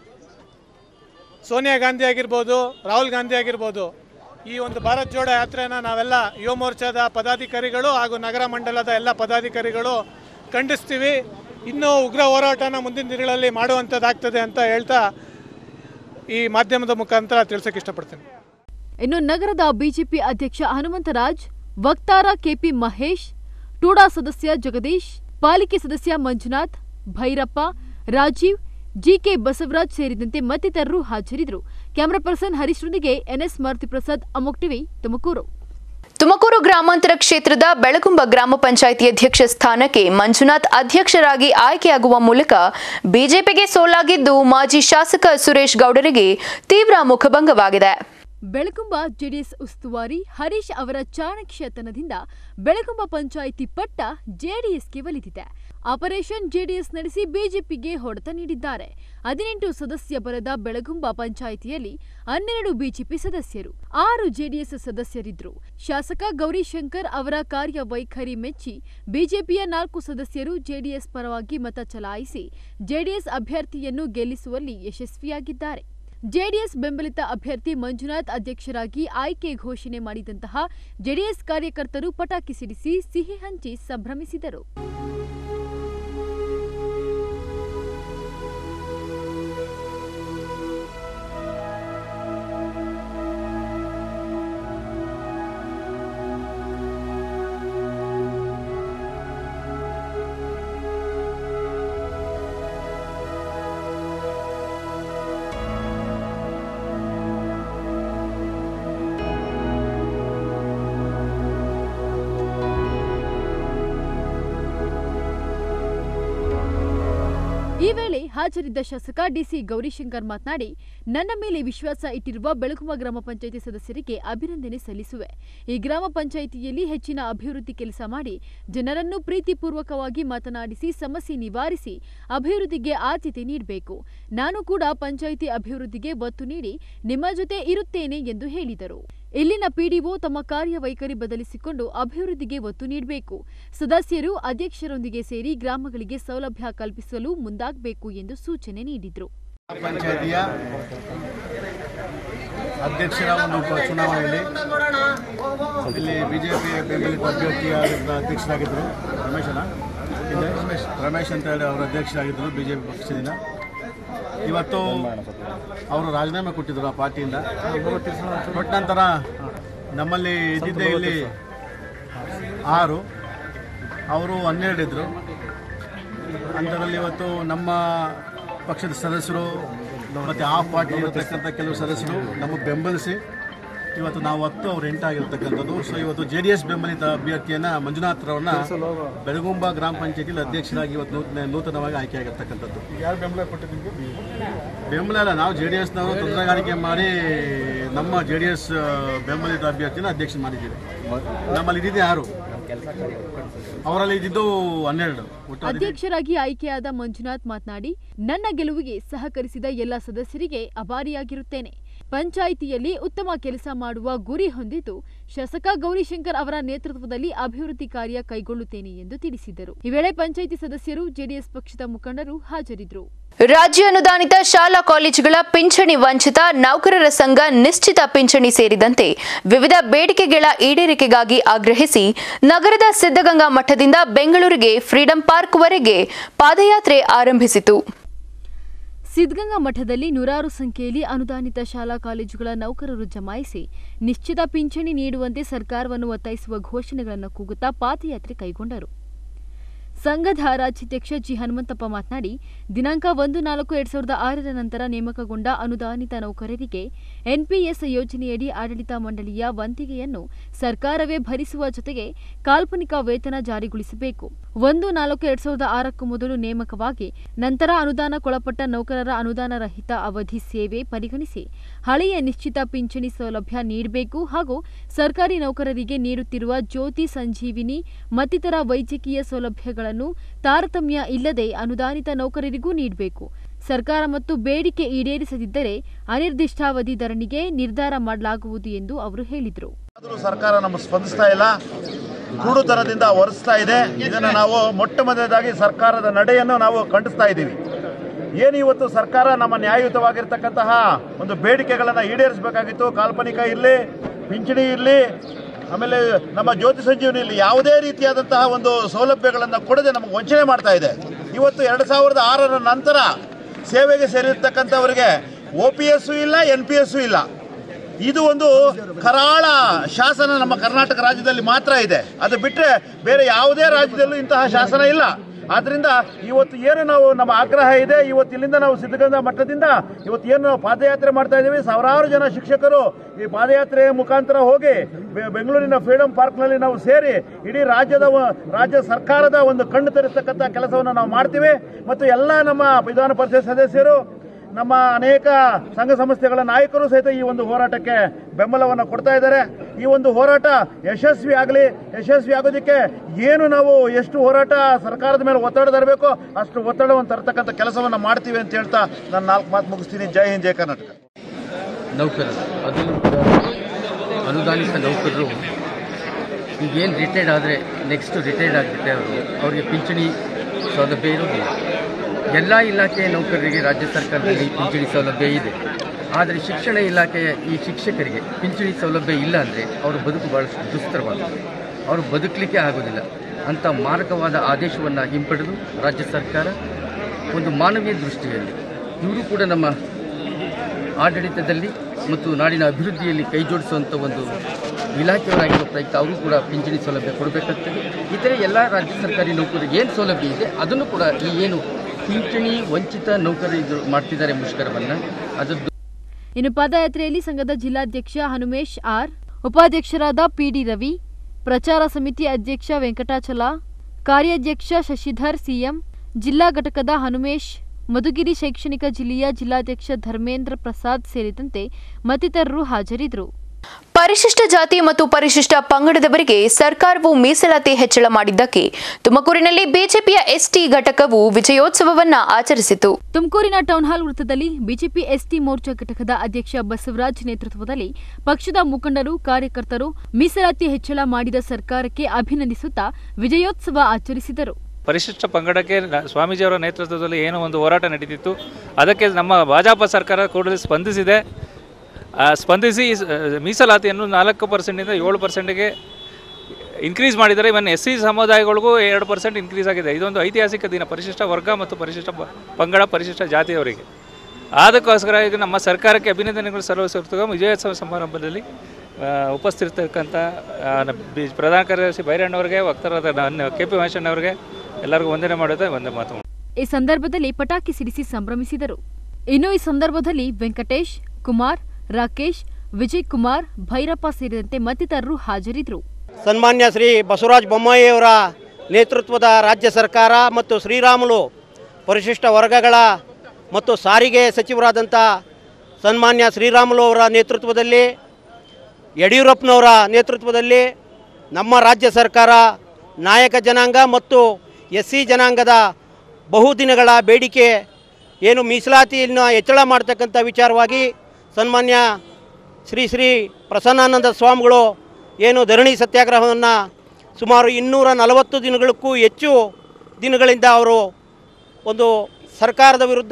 ಸೋನಿಯಾ ಗಾಂಧಿ ಆಗಿರ್ಬೋದು ರಾಹುಲ್ ಗಾಂಧಿ ಆಗಿರ್ಬೋದು ಈ ಒಂದು ಭಾರತ್ ಜೋಡೋ ಯಾತ್ರೆನ ನಾವೆಲ್ಲ ಯುವ ಮೋರ್ಚಾದ ಪದಾಧಿಕಾರಿಗಳು ಹಾಗೂ ನಗರ ಮಂಡಲದ ಎಲ್ಲ ಪದಾಧಿಕಾರಿಗಳು ಖಂಡಿಸ್ತೀವಿ ಇನ್ನೂ ಉಗ್ರ ಹೋರಾಟನ ಮುಂದಿನ ದಿನಗಳಲ್ಲಿ ಮಾಡುವಂಥದ್ದಾಗ್ತದೆ ಅಂತ ಹೇಳ್ತಾ ಈ ಮಾಧ್ಯಮದ ಮುಖಾಂತರ ತಿಳಿಸೋಕೆ ಇಷ್ಟಪಡ್ತೀನಿ ಇನ್ನು ನಗರದ ಬಿಜೆಪಿ ಅಧ್ಯಕ್ಷ ಹನುಮಂತರಾಜ್ ವಕ್ತಾರ ಕೆಪಿ ಮಹೇಶ್ ಟೂಡಾ ಸದಸ್ಯ ಜಗದೀಶ್ ಪಾಲಿಕೆ ಸದಸ್ಯ ಮಂಜುನಾಥ್ ಭೈರಪ್ಪ ರಾಜೀವ್ ಜಿಕೆ ಬಸವರಾಜ್ ಸೇರಿದಂತೆ ಮತ್ತಿತರರು ಹಾಜರಿದ್ದರು ಕ್ಯಾಮರಾ ಪರ್ಸನ್ ಹರೀಶ್ರೊಂದಿಗೆ ಎನ್ಎಸ್ ಮಾರುತಿಪ್ರಸಾದ್ ಅಮೋಕ್ ಟಿವಿ ತುಮಕೂರು ತುಮಕೂರು ಗ್ರಾಮಾಂತರ ಕ್ಷೇತ್ರದ ಬೆಳಗುಂಬ ಗ್ರಾಮ ಪಂಚಾಯಿತಿ ಅಧ್ಯಕ್ಷ ಸ್ಥಾನಕ್ಕೆ ಮಂಜುನಾಥ್ ಅಧ್ಯಕ್ಷರಾಗಿ ಆಯ್ಕೆಯಾಗುವ ಮೂಲಕ ಬಿಜೆಪಿಗೆ ಸೋಲಾಗಿದ್ದು ಮಾಜಿ ಶಾಸಕ ಸುರೇಶ್ ಗೌಡರಿಗೆ ತೀವ್ರ ಮುಖಭಂಗವಾಗಿದೆ ಬೆಳಗುಂಬ ಜೆಡಿಎಸ್ ಉಸ್ತುವಾರಿ ಹರೀಶ್ ಅವರ ಚಾಣಕ್ಯತನದಿಂದ ಬೆಳಗುಂಬ ಪಂಚಾಯಿತಿ ಪಟ್ಟ ಜೆಡಿಎಸ್ಗೆ ಒಲಿದಿದೆ ಆಪರೇಷನ್ ಜೆಡಿಎಸ್ ನಡೆಸಿ ಬಿಜೆಪಿಗೆ ಹೊಡೆತ ನೀಡಿದ್ದಾರೆ ಹದಿನೆಂಟು ಸದಸ್ಯ ಬಲದ ಬೆಳಗುಂಬ ಪಂಚಾಯಿತಿಯಲ್ಲಿ ಹನ್ನೆರಡು ಬಿಜೆಪಿ ಸದಸ್ಯರು ಆರು ಜೆಡಿಎಸ್ ಸದಸ್ಯರಿದ್ರು ಶಾಸಕ ಗೌರಿಶಂಕರ್ ಅವರ ಕಾರ್ಯವೈಖರಿ ಮೆಚ್ಚಿ ಬಿಜೆಪಿಯ ನಾಲ್ಕು ಸದಸ್ಯರು ಜೆಡಿಎಸ್ ಪರವಾಗಿ ಮತ ಚಲಾಯಿಸಿ ಜೆಡಿಎಸ್ ಅಭ್ಯರ್ಥಿಯನ್ನು ಗೆಲ್ಲಿಸುವಲ್ಲಿ ಯಶಸ್ವಿಯಾಗಿದ್ದಾರೆ ಜೆಡಿಎಸ್ ಬೆಂಬಲಿತ ಅಭ್ಯರ್ಥಿ ಮಂಜುನಾಥ್ ಅಧ್ಯಕ್ಷರಾಗಿ ಆಯ್ಕೆ ಘೋಷಣೆ ಮಾಡಿದಂತಹ ಜೆಡಿಎಸ್ ಕಾರ್ಯಕರ್ತರು ಪಟಾಕಿ ಸಿಡಿಸಿ ಸಿಹಿ ಹಂಚಿ ಸಂಭ್ರಮಿಸಿದರು ಈ ವೇಳೆ ಹಾಜರಿದ್ದ ಶಾಸಕ ಡಿಸಿ ಗೌರಿಶಂಕರ್ ಮಾತನಾಡಿ ನನ್ನ ಮೇಲೆ ವಿಶ್ವಾಸ ಇಟ್ಟಿರುವ ಬೆಳಗುವ ಗ್ರಾಮ ಪಂಚಾಯಿತಿ ಸದಸ್ಯರಿಗೆ ಅಭಿನಂದನೆ ಸಲ್ಲಿಸುವೆ ಈ ಗ್ರಾಮ ಪಂಚಾಯಿತಿಯಲ್ಲಿ ಹೆಚ್ಚಿನ ಅಭಿವೃದ್ಧಿ ಕೆಲಸ ಮಾಡಿ ಜನರನ್ನು ಪ್ರೀತಿಪೂರ್ವಕವಾಗಿ ಮಾತನಾಡಿಸಿ ಸಮಸ್ಯೆ ನಿವಾರಿಸಿ ಅಭಿವೃದ್ಧಿಗೆ ಆದ್ಯತೆ ನೀಡಬೇಕು ನಾನು ಕೂಡ ಪಂಚಾಯಿತಿ ಅಭಿವೃದ್ಧಿಗೆ ಒತ್ತು ನೀಡಿ ನಿಮ್ಮ ಜೊತೆ ಇರುತ್ತೇನೆ ಎಂದು ಹೇಳಿದರು ಇಲ್ಲಿನ ಪಿಡಿಒ ತಮ್ಮ ಕಾರ್ಯವೈಖರಿ ಬದಲಿಸಿಕೊಂಡು ಅಭಿವೃದ್ಧಿಗೆ ಒತ್ತು ನೀಡಬೇಕು ಸದಸ್ಯರು ಅಧ್ಯಕ್ಷರೊಂದಿಗೆ ಸೇರಿ ಗ್ರಾಮಗಳಿಗೆ ಸೌಲಭ್ಯ ಕಲ್ಪಿಸಲು ಮುಂದಾಗಬೇಕು ಎಂದು ಸೂಚನೆ ನೀಡಿದರು ಪಂಚಾಯತಿಯ ಅಧ್ಯಕ್ಷರ ಒಂದು ಉಪ ಚುನಾವಣೆಯಲ್ಲಿ ಇಲ್ಲಿ ಬಿಜೆಪಿ ಬೆಂಬಲಿತ ಅಭ್ಯರ್ಥಿಯಾಗಿದ್ದ ಅಧ್ಯಕ್ಷರಾಗಿದ್ದರು ರಮೇಶನ ಇದೆ ರಮೇಶ್ ಅಂತ ಹೇಳಿ ಅವರು ಅಧ್ಯಕ್ಷರಾಗಿದ್ದರು ಬಿ ಜೆ ಪಿ ಪಕ್ಷದಿಂದ ಇವತ್ತು ಅವರು ರಾಜೀನಾಮೆ ಕೊಟ್ಟಿದ್ದರು ಆ ಪಾರ್ಟಿಯಿಂದ ಕೊಟ್ಟ ನಂತರ ನಮ್ಮಲ್ಲಿ ಇದ್ದಿದ್ದೇ ಇಲ್ಲಿ ಆರು ಅವರು ಹನ್ನೆರಡು ಇದ್ದರು ಅಂಥದ್ರಲ್ಲಿ ಇವತ್ತು ನಮ್ಮ ಪಕ್ಷದ ಸದಸ್ಯರು ಮತ್ತು ಆ ಪಾರ್ಟಿ ಇರತಕ್ಕಂಥ ಕೆಲವು ಸದಸ್ಯರು ನಮಗೆ ಬೆಂಬಲಿಸಿ ಇವತ್ತು ನಾವು ಹತ್ತು ಅವ್ರು ಎಂಟಾಗಿರ್ತಕ್ಕಂಥದ್ದು ಸೊ ಇವತ್ತು ಜೆ ಡಿ ಎಸ್ ಬೆಂಬಲಿತ ಅಭ್ಯರ್ಥಿಯನ್ನು ಮಂಜುನಾಥ್ರವ್ರನ್ನ ಬೆಳಗುಂಬ ಗ್ರಾಮ ಪಂಚಾಯತಿಯಲ್ಲಿ ಅಧ್ಯಕ್ಷರಾಗಿ ಇವತ್ತು ನೂತನ ನೂತನವಾಗಿ ಆಯ್ಕೆಯಾಗಿರ್ತಕ್ಕಂಥದ್ದು ಯಾರು ಬೆಂಬಲ ಕೊಟ್ಟಿದ್ದು ಬೆಂಬಲ ಇಲ್ಲ ನಾವು ಜೆ ಡಿ ಎಸ್ನವರು ತಂತ್ರಗಾರಿಕೆ ಮಾಡಿ ನಮ್ಮ ಜೆ ಡಿ ಎಸ್ ಬೆಂಬಲಿತ ಅಭ್ಯರ್ಥಿನ ಅಧ್ಯಕ್ಷ ಮಾಡಿದ್ದೀವಿ ನಮ್ಮಲ್ಲಿ ಇದ್ದಿದ್ದು ಯಾರು ಅವರಲ್ಲಿ ಇದ್ದಿದ್ದು ಹನ್ನೆರಡು ಒಟ್ಟು ಹದಿನೈದು. ಅಧ್ಯಕ್ಷರಾಗಿ ಆಯ್ಕೆಯಾದ ಮಂಜುನಾಥ್ ಮಾತನಾಡಿ ನನ್ನ ಗೆಲುವಿಗೆ ಸಹಕರಿಸಿದ ಎಲ್ಲ ಸದಸ್ಯರಿಗೆ ಅಭಾರಿಯಾಗಿರುತ್ತೇನೆ ಪಂಚಾಯಿತಿಯಲ್ಲಿ ಉತ್ತಮ ಕೆಲಸ ಮಾಡುವ ಗುರಿ ಹೊಂದಿದ್ದು ಶಾಸಕ ಗೌರಿಶಂಕರ್ ಅವರ ನೇತೃತ್ವದಲ್ಲಿ ಅಭಿವೃದ್ಧಿ ಕಾರ್ಯ ಕೈಗೊಳ್ಳುತ್ತೇನೆ ಎಂದು ತಿಳಿಸಿದರು ಈ ವೇಳೆ ಪಂಚಾಯಿತಿ ಸದಸ್ಯರು ಜೆಡಿಎಸ್ ಪಕ್ಷದ ಮುಖಂಡರು ಹಾಜರಿದ್ದರು ರಾಜ್ಯ ಅನುದಾನಿತ ಶಾಲಾ ಕಾಲೇಜುಗಳ ಪಿಂಚಣಿ ವಂಚಿತ ನೌಕರರ ಸಂಘ ನಿಶ್ಚಿತ ಪಿಂಚಣಿ ಸೇರಿದಂತೆ ವಿವಿಧ ಬೇಡಿಕೆಗಳ ಈಡೇರಿಕೆಗಾಗಿ ಆಗ್ರಹಿಸಿ ನಗರದ ಸಿದ್ಧಗಂಗಾ ಮಠದಿಂದ ಬೆಂಗಳೂರಿಗೆ ಫ್ರೀಡಂ ಪಾರ್ಕ್ವರೆಗೆ ಪಾದಯಾತ್ರೆ ಆರಂಭಿಸಿತು ಸಿದ್ಧಗಂಗಾ ಮಠದಲ್ಲಿ ನೂರಾರು ಸಂಖ್ಯೆಯಲ್ಲಿ ಅನುದಾನಿತ ಶಾಲಾ ಕಾಲೇಜುಗಳ ನೌಕರರು ಜಮಾಯಿಸಿ ನಿಶ್ಚಿತ ಪಿಂಚಣಿ ನೀಡುವಂತೆ ಸರ್ಕಾರವನ್ನು ಒತ್ತಾಯಿಸುವ ಘೋಷಣೆಗಳನ್ನು ಕೂಗುತ್ತಾ ಪಾದಯಾತ್ರೆ ಕೈಗೊಂಡರು ಸಂಘದ ರಾಜ್ಯಾಧ್ಯಕ್ಷ ಜಿ ಹನುಮಂತಪ್ಪ ಮಾತನಾಡಿ ದಿನಾಂಕ ಒಂದು ನಾಲ್ಕು ಎರಡ್ ಸಾವಿರದ ಆರರ ನಂತರ ನೇಮಕಗೊಂಡ ಅನುದಾನಿತ ನೌಕರರಿಗೆ ಎನ್ಪಿಎಸ್ ಯೋಜನೆಯಡಿ ಆಡಳಿತ ಮಂಡಳಿಯ ವಂತಿಗೆಯನ್ನು ಸರ್ಕಾರವೇ ಭರಿಸುವ ಜೊತೆಗೆ ಕಾಲ್ಪನಿಕ ವೇತನ ಜಾರಿಗೊಳಿಸಬೇಕು ಒಂದು ನಾಲ್ಕು ಎರಡ್ ಸಾವಿರದ ಆರಕ್ಕೂ ಮೊದಲು ನೇಮಕವಾಗಿ ನಂತರ ಅನುದಾನಕ್ಕೊಳಪಟ್ಟ ನೌಕರರ ಅನುದಾನ ರಹಿತ ಅವಧಿ ಸೇವೆ ಪರಿಗಣಿಸಿ ಹಳೆಯ ನಿಶ್ಚಿತ ಪಿಂಚಣಿ ಸೌಲಭ್ಯ ನೀಡಬೇಕು ಹಾಗೂ ಸರ್ಕಾರಿ ನೌಕರರಿಗೆ ನೀಡುತ್ತಿರುವ ಜ್ಯೋತಿ ಸಂಜೀವಿನಿ ಮತ್ತಿತರ ವೈದ್ಯಕೀಯ ಸೌಲಭ್ಯಗಳನ್ನು ತಾರತಮ್ಯ ಇಲ್ಲದೆ ಅನುದಾನಿತ ನೌಕರರಿಗೂ ನೀಡಬೇಕು ಸರ್ಕಾರ ಮತ್ತು ಬೇಡಿಕೆ ಈಡೇರಿಸದಿದ್ದರೆ ಅನಿರ್ದಿಷ್ಟಾವಧಿ ಧರಣಿಗೆ ನಿರ್ಧಾರ ಮಾಡಲಾಗುವುದು ಎಂದು ಅವರು ಹೇಳಿದರು ಆದರೂ ಸರ್ಕಾರ ನಮಗೆ ಸ್ಪಂದಿಸ್ತಾ ಇಲ್ಲ ಗೂಡುತನದಿಂದ ಹೊರಿಸ್ತಾ ಇದೆ ಇದನ್ನು ನಾವು ಮೊಟ್ಟ ಮೊದಲನೇದಾಗಿ ಸರ್ಕಾರದ ನಡೆಯನ್ನು ನಾವು ಖಂಡಿಸ್ತಾ ಇದ್ದೀವಿ ಏನು ಇವತ್ತು ಸರ್ಕಾರ ನಮ್ಮ ನ್ಯಾಯಯುತವಾಗಿರ್ತಕ್ಕಂತಹ ಒಂದು ಬೇಡಿಕೆಗಳನ್ನು ಈಡೇರಿಸಬೇಕಾಗಿತ್ತು ಕಾಲ್ಪನಿಕ ಇರಲಿ ಪಿಂಚಣಿ ಇರಲಿ ಆಮೇಲೆ ನಮ್ಮ ಜ್ಯೋತಿ ಸಂಜೀವನಿ ಇಲ್ಲಿ ಯಾವುದೇ ರೀತಿಯಾದಂತಹ ಒಂದು ಸೌಲಭ್ಯಗಳನ್ನು ಕೊಡದೆ ನಮಗೆ ವಂಚನೆ ಮಾಡ್ತಾ ಇದೆ ಇವತ್ತು ಎರಡು ಸಾವಿರದ ಆರರ ನಂತರ ಸೇವೆಗೆ ಸೇರಿರ್ತಕ್ಕಂಥವರಿಗೆ ಒ ಪಿ ಎಸ್ಸು ಇಲ್ಲ ಎನ್ ಪಿ ಎಸ್ಸು ಇಲ್ಲ ಇದು ಒಂದು ಕರಾಳ ಶಾಸನ ನಮ್ಮ ಕರ್ನಾಟಕ ರಾಜ್ಯದಲ್ಲಿ ಮಾತ್ರ ಇದೆ ಅದು ಬಿಟ್ಟರೆ ಬೇರೆ ಯಾವುದೇ ರಾಜ್ಯದಲ್ಲೂ ಇಂತಹ ಶಾಸನ ಇಲ್ಲ ಆದ್ರಿಂದ ಇವತ್ತು ಏನು ನಾವು ನಮ್ಮ ಆಗ್ರಹ ಇದೆ ಇವತ್ತು ಇಲ್ಲಿಂದ ನಾವು ಸಿದ್ಧಗಂಗಾ ಮಠದಿಂದ ಇವತ್ತು ಏನು ನಾವು ಪಾದಯಾತ್ರೆ ಮಾಡ್ತಾ ಇದ್ದೀವಿ ಸಾವಿರಾರು ಜನ ಶಿಕ್ಷಕರು ಈ ಪಾದಯಾತ್ರೆ ಮುಖಾಂತರ ಹೋಗಿ ಬೆ- ಬೆಂಗಳೂರಿನ ಫ್ರೀಡಂ ಪಾರ್ಕ್ನಲ್ಲಿ ನಾವು ಸೇರಿ ಇಡೀ ರಾಜ್ಯದ ವ- ರಾಜ್ಯ ಸರ್ಕಾರದ ಒಂದು ಕಣ್ಣು ತೆರೆಸ್ತಕ್ಕಂಥ ಕೆಲಸವನ್ನು ನಾವು ಮಾಡ್ತೀವಿ ಮತ್ತು ಎಲ್ಲ ನಮ್ಮ ವಿಧಾನ ಪರಿಷತ್ ಸದಸ್ಯರು ನಮ್ಮ ಅನೇಕ ಸಂಘ ಸಂಸ್ಥೆಗಳ ನಾಯಕರು ಸಹಿತ ಈ ಒಂದು ಹೋರಾಟಕ್ಕೆ ಬೆಂಬಲವನ್ನು ಕೊಡ್ತಾ ಇದ್ದಾರೆ ಈ ಒಂದು ಹೋರಾಟ ಯಶಸ್ವಿ ಆಗಲಿ ಯಶಸ್ವಿ ಆಗೋದಕ್ಕೆ ಏನು ನಾವು ಎಷ್ಟು ಹೋರಾಟ ಸರ್ಕಾರದ ಮೇಲೆ ಒತ್ತಡ ತರಬೇಕೋ ಅಷ್ಟು ಒತ್ತಡವನ್ನು ತರತಕ್ಕಂಥ ಕೆಲಸವನ್ನು ಮಾಡ್ತೀವಿ ಅಂತ ಹೇಳ್ತಾ ನಾನು ನಾಲ್ಕು ಮಾತು ಮುಗಿಸ್ತೀನಿ ಜೈ ಹಿಂದ್ ಜೈ ಕರ್ನಾಟಕ ನೌಕರರು ಅದರಲ್ಲೂ ಕೂಡ ಅನುದಾನಿತ ನೌಕರರು ಈಗೇನು ರಿಟೈರ್ಡ್ ಆದರೆ ನೆಕ್ಸ್ಟ್ ರಿಟೈರ್ಡ್ ಆಗಿಬಿಟ್ಟೆ ಅವರು ಅವರಿಗೆ ಪಿಂಚಣಿ ಸೌಲಭ್ಯ ಇರೋದಿಲ್ಲ ಎಲ್ಲ ಇಲಾಖೆಯ ನೌಕರರಿಗೆ ರಾಜ್ಯ ಸರ್ಕಾರದಲ್ಲಿ ಪಿಂಚಣಿ ಸೌಲಭ್ಯ ಇದೆ ಆದರೆ ಶಿಕ್ಷಣ ಇಲಾಖೆಯ ಈ ಶಿಕ್ಷಕರಿಗೆ ಪಿಂಚಣಿ ಸೌಲಭ್ಯ ಇಲ್ಲ ಅಂದರೆ ಅವರ ಬದುಕು ಭಾಳಷ್ಟು ದುಸ್ತರವಾಗಿದೆ ಅವರು ಬದುಕಲಿಕ್ಕೆ ಆಗೋದಿಲ್ಲ ಅಂಥ ಮಾರಕವಾದ ಆದೇಶವನ್ನು ಹಿಂಪಡೆದು ರಾಜ್ಯ ಸರ್ಕಾರ ಒಂದು ಮಾನವೀಯ ದೃಷ್ಟಿಯಲ್ಲಿ ಇವರು ಕೂಡ ನಮ್ಮ ಆಡಳಿತದಲ್ಲಿ ಮತ್ತು ನಾಡಿನ ಅಭಿವೃದ್ಧಿಯಲ್ಲಿ ಕೈ ಜೋಡಿಸುವಂಥ ಒಂದು ಇಲಾಖೆಯವರಾಗಿರೋ ಪ್ರಯುಕ್ತ ಅವರು ಕೂಡ ಪಿಂಚಣಿ ಸೌಲಭ್ಯ ಕೊಡಬೇಕಾಗ್ತದೆ ಇತರೆ ಎಲ್ಲ ರಾಜ್ಯ ಸರ್ಕಾರಿ ನೌಕರರಿಗೆ ಏನು ಸೌಲಭ್ಯ ಇದೆ ಅದನ್ನು ಕೂಡ ಈ ಏನು ಪಿಂಚಣಿ ವಂಚಿತ ನೌಕರರು ಮಾಡ್ತಿದ್ದಾರೆ ಮುಷ್ಕರವನ್ನು ಅದರದ್ದು ಇನ್ನು ಪಾದಯಾತ್ರೆಯಲ್ಲಿ ಸಂಘದ ಜಿಲ್ಲಾಧ್ಯಕ್ಷ ಹನುಮೇಶ್ ಆರ್ ಉಪಾಧ್ಯಕ್ಷರಾದ ಪಿಡಿ ರವಿ ಪ್ರಚಾರ ಸಮಿತಿ ಅಧ್ಯಕ್ಷ ವೆಂಕಟಾಚಲ ಕಾರ್ಯಾಧ್ಯಕ್ಷ ಶಶಿಧರ್ ಸಿಎಂ ಜಿಲ್ಲಾ ಘಟಕದ ಹನುಮೇಶ್ ಮಧುಗಿರಿ ಶೈಕ್ಷಣಿಕ ಜಿಲ್ಲೆಯ ಜಿಲ್ಲಾಧ್ಯಕ್ಷ ಧರ್ಮೇಂದ್ರ ಪ್ರಸಾದ್ ಸೇರಿದಂತೆ ಮತ್ತಿತರರು ಹಾಜರಿದ್ದರು ಪರಿಶಿಷ್ಟ ಜಾತಿ ಮತ್ತು ಪರಿಶಿಷ್ಟ ಪಂಗಡದವರಿಗೆ ಸರ್ಕಾರವು ಮೀಸಲಾತಿ ಹೆಚ್ಚಳ ಮಾಡಿದ್ದಕ್ಕೆ ತುಮಕೂರಿನಲ್ಲಿ ಬಿಜೆಪಿಯ ಎಸ್ಟಿ ಘಟಕವು ವಿಜಯೋತ್ಸವವನ್ನ ಆಚರಿಸಿತು ತುಮಕೂರಿನ ಟೌನ್ ಹಾಲ್ ವೃತ್ತದಲ್ಲಿ ಬಿಜೆಪಿ ಎಸ್ಟಿ ಮೋರ್ಚಾ ಘಟಕದ ಅಧ್ಯಕ್ಷ ಬಸವರಾಜ್ ನೇತೃತ್ವದಲ್ಲಿ ಪಕ್ಷದ ಮುಖಂಡರು ಕಾರ್ಯಕರ್ತರು ಮೀಸಲಾತಿ ಹೆಚ್ಚಳ ಮಾಡಿದ ಸರ್ಕಾರಕ್ಕೆ ಅಭಿನಂದಿಸುತ್ತಾ ವಿಜಯೋತ್ಸವ ಆಚರಿಸಿದರು ಪರಿಶಿಷ್ಟ ಪಂಗಡಕ್ಕೆ ನ- ಸ್ವಾಮೀಜಿಯವರ ನೇತೃತ್ವದಲ್ಲಿ ಏನೋ ಒಂದು ಹೋರಾಟ ನಡೀತಿತ್ತು ಅದಕ್ಕೆ ನಮ್ಮ ಭಾಜಪ ಸರ್ಕಾರ ಕೂಡಲೇ ಸ್ಪಂದಿಸಿದೆ ಆ, ಸ್ಪಂದಿಸಿ ಸ- ಮೀಸಲಾತಿಯನ್ನು ನಾಲ್ಕು ಪರ್ಸೆಂಟಿಂದ ಏಳು ಪರ್ಸೆಂಟ್ಗೆ ಇನ್ಕ್ರೀಸ್ ಮಾಡಿದ್ದಾರೆ ಇವನ್ ಎಸ್ ಸಿ ಸಮುದಾಯಗಳಿಗೂ ಎರಡು ಪರ್ಸೆಂಟ್ ಇನ್ಕ್ರೀಸ್ ಆಗಿದೆ ಇದೊಂದು ಐತಿಹಾಸಿಕ ದಿನ ಪರಿಶಿಷ್ಟ ವರ್ಗ ಮತ್ತು ಪರಿಶಿಷ್ಟ ಪ- ಪಂಗಡ ಪರಿಶಿಷ್ಟ ಜಾತಿಯವರಿಗೆ ಅದಕ್ಕೋಸ್ಕರ ಈಗ ನಮ್ಮ ಸರ್ಕಾರಕ್ಕೆ ಅಭಿನಂದನೆಗಳು ಸಲ್ಲಿಸುತ್ತ ವಿಜಯೋತ್ಸವ ಸಮಾರಂಭದಲ್ಲಿ ಆ, ಉಪಸ್ಥಿತರಿರ್ತಕ್ಕಂಥ ಆ, ನಮ್ಮ ಬಿ- ಪ್ರಧಾನ ಕಾರ್ಯದರ್ಶಿ ಬೈರಣ್ಣವರಿಗೆ ವಕ್ತಾರರಾದ ನನ್ನ ಕೆ ಪಿ ಮಹೇಶಣ್ಣವರಿಗೆ ಎಲ್ಲರಿಗೂ ವಂದನೆ ಮಾಡುತ್ತೆ ಒಂದೇ ಮಾತು ಈ ಸಂದರ್ಭದಲ್ಲಿ ಪಟಾಕಿ ಸಿಡಿಸಿ ಸಂಭ್ರಮಿಸಿದರು ಇನ್ನು ಈ ಸಂದರ್ಭದಲ್ಲಿ ವೆಂಕಟೇಶ್ ಕುಮಾರ್ ರಾಕೇಶ್ ವಿಜಯ್ ಕುಮಾರ್ ಭೈರಪ್ಪ ಸೇರಿದಂತೆ ಮತ್ತಿತರರು ಹಾಜರಿದ್ದರು ಸನ್ಮಾನ್ಯ ಶ್ರೀ ಬಸವರಾಜ ಬೊಮ್ಮಾಯಿಯವರ ನೇತೃತ್ವದ ರಾಜ್ಯ ಸರ್ಕಾರ ಮತ್ತು ಶ್ರೀರಾಮುಲು ಪರಿಶಿಷ್ಟ ವರ್ಗಗಳ ಮತ್ತು ಸಾರಿಗೆ ಸಚಿವರಾದಂಥ ಸನ್ಮಾನ್ಯ ಶ್ರೀರಾಮುಲು ಅವರ ನೇತೃತ್ವದಲ್ಲಿ ಯಡಿಯೂರಪ್ಪನವರ ನೇತೃತ್ವದಲ್ಲಿ ನಮ್ಮ ರಾಜ್ಯ ಸರ್ಕಾರ ನಾಯಕ ಜನಾಂಗ ಮತ್ತು ಎಸ್ ಸಿ ಜನಾಂಗದ ಬಹುದಿನಗಳ ಬೇಡಿಕೆ ಏನು ಮೀಸಲಾತಿಯನ್ನು ಹೆಚ್ಚಳ ಮಾಡ್ತಕ್ಕಂಥ ವಿಚಾರವಾಗಿ ಸನ್ಮಾನ್ಯ ಶ್ರೀ ಶ್ರೀ ಪ್ರಸನ್ನಾನಂದ ಸ್ವಾಮಿಗಳು ಏನು ಧರಣಿ ಸತ್ಯಾಗ್ರಹವನ್ನು ಸುಮಾರು ಇನ್ನೂರ ನಲವತ್ತು ದಿನಗಳಕ್ಕೂ ಹೆಚ್ಚು ದಿನಗಳಿಂದ ಅವರು ಒಂದು ಸರ್ಕಾರದ ವಿರುದ್ಧ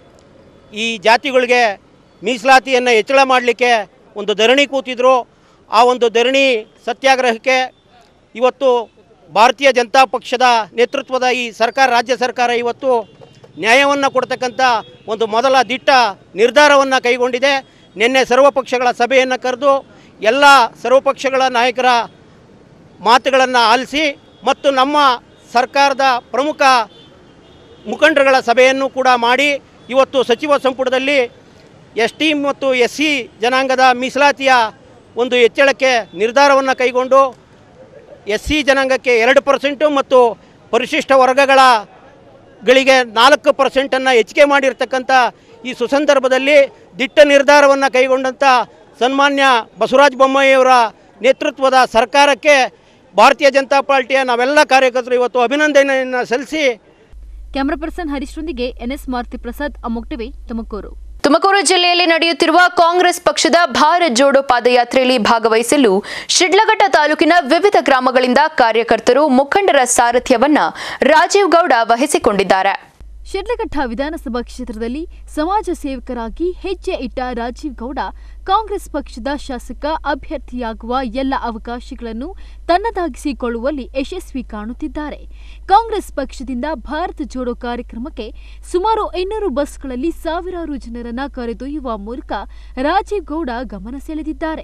ಈ ಜಾತಿಗಳಿಗೆ ಮೀಸಲಾತಿಯನ್ನು ಹೆಚ್ಚಳ ಮಾಡಲಿಕ್ಕೆ ಒಂದು ಧರಣಿ ಕೂತಿದ್ರು ಆ ಒಂದು ಧರಣಿ ಸತ್ಯಾಗ್ರಹಕ್ಕೆ ಇವತ್ತು ಭಾರತೀಯ ಜನತಾ ಪಕ್ಷದ ನೇತೃತ್ವದ ಈ ಸರ್ಕಾರ ರಾಜ್ಯ ಸರ್ಕಾರ ಇವತ್ತು ನ್ಯಾಯವನ್ನು ಕೊಡ್ತಕ್ಕಂಥ ಒಂದು ಮೊದಲ ದಿಟ್ಟ ನಿರ್ಧಾರವನ್ನು ಕೈಗೊಂಡಿದೆ ನಿನ್ನೆ ಸರ್ವಪಕ್ಷಗಳ ಸಭೆಯನ್ನು ಕರೆದು ಎಲ್ಲ ಸರ್ವಪಕ್ಷಗಳ ನಾಯಕರ ಮಾತುಗಳನ್ನು ಆಲಿಸಿ ಮತ್ತು ನಮ್ಮ ಸರ್ಕಾರದ ಪ್ರಮುಖ ಮುಖಂಡರುಗಳ ಸಭೆಯನ್ನು ಕೂಡ ಮಾಡಿ ಇವತ್ತು ಸಚಿವ ಸಂಪುಟದಲ್ಲಿ ಎಸ್ ಟಿ ಮತ್ತು ಎಸ್ ಸಿ ಜನಾಂಗದ ಮೀಸಲಾತಿಯ ಒಂದು ಹೆಚ್ಚಳಕ್ಕೆ ನಿರ್ಧಾರವನ್ನು ಕೈಗೊಂಡು ಎಸ್ ಸಿ ಜನಾಂಗಕ್ಕೆ ಎರಡು ಪರ್ಸೆಂಟು ಮತ್ತು ಪರಿಶಿಷ್ಟ ವರ್ಗಗಳ ಗಳಿಗೆ ನಾಲ್ಕು ಪರ್ಸೆಂಟನ್ನು ಹೆಚ್ಚಿಗೆ ಮಾಡಿರ್ತಕ್ಕಂಥ ಈ ಸುಸಂದರ್ಭದಲ್ಲಿ ದಿಟ್ಟ ನಿರ್ಧಾರವನ್ನು ಕೈಗೊಂಡಂಥ ಸನ್ಮಾನ್ಯ ಬಸವರಾಜ ಬೊಮ್ಮಾಯಿಯವರ ನೇತೃತ್ವದ ಸರ್ಕಾರಕ್ಕೆ ಭಾರತೀಯ ಜನತಾ ಪಾರ್ಟಿಯ ನಾವೆಲ್ಲ ಕಾರ್ಯಕರ್ತರು ಇವತ್ತು ಅಭಿನಂದನೆಯನ್ನು ಸಲ್ಲಿಸಿ ಕ್ಯಾಮರಾ ಪರ್ಸನ್ ಹರೀಶ್ರೊಂದಿಗೆ ಎನ್ಎಸ್ ಮಾರುತಿ ಪ್ರಸಾದ್ ಅಮೋಕ್ ಟಿವಿ ತುಮಕೂರು ತುಮಕೂರು ಜಿಲ್ಲೆಯಲ್ಲಿ ನಡೆಯುತ್ತಿರುವ ಕಾಂಗ್ರೆಸ್ ಪಕ್ಷದ ಭಾರತ್ ಜೋಡೋ ಪಾದಯಾತ್ರೆಯಲ್ಲಿ ಭಾಗವಹಿಸಲು ಶಿಡ್ಲಘಟ್ಟ ತಾಲೂಕಿನ ವಿವಿಧ ಗ್ರಾಮಗಳಿಂದ ಕಾರ್ಯಕರ್ತರು ಮುಖಂಡರ ಸಾರಥ್ಯವನ್ನ ರಾಜೀವ್ ಗೌಡ ವಹಿಸಿಕೊಂಡಿದ್ದಾರೆ ಶಿಡ್ಲಘಟ್ಟ ವಿಧಾನಸಭಾ ಕ್ಷೇತ್ರದಲ್ಲಿ ಸಮಾಜ ಸೇವಕರಾಗಿ ಹೆಜ್ಜೆ ಇಟ್ಟ ರಾಜೀವ್ ಗೌಡ ಕಾಂಗ್ರೆಸ್ ಪಕ್ಷದ ಶಾಸಕ ಅಭ್ಯರ್ಥಿಯಾಗುವ ಎಲ್ಲ ಅವಕಾಶಗಳನ್ನು ತನ್ನದಾಗಿಸಿಕೊಳ್ಳುವಲ್ಲಿ ಯಶಸ್ವಿ ಕಾಣುತ್ತಿದ್ದಾರೆ ಕಾಂಗ್ರೆಸ್ ಪಕ್ಷದಿಂದ ಭಾರತ್ ಜೋಡೋ ಕಾರ್ಯಕ್ರಮಕ್ಕೆ ಸುಮಾರು ಇನ್ನೂರು ಬಸ್ಗಳಲ್ಲಿ ಸಾವಿರಾರು ಜನರನ್ನ ಕರೆದೊಯ್ಯುವ ಮೂಲಕ ರಾಜೀವ್ ಗೌಡ ಗಮನ ಸೆಳೆದಿದ್ದಾರೆ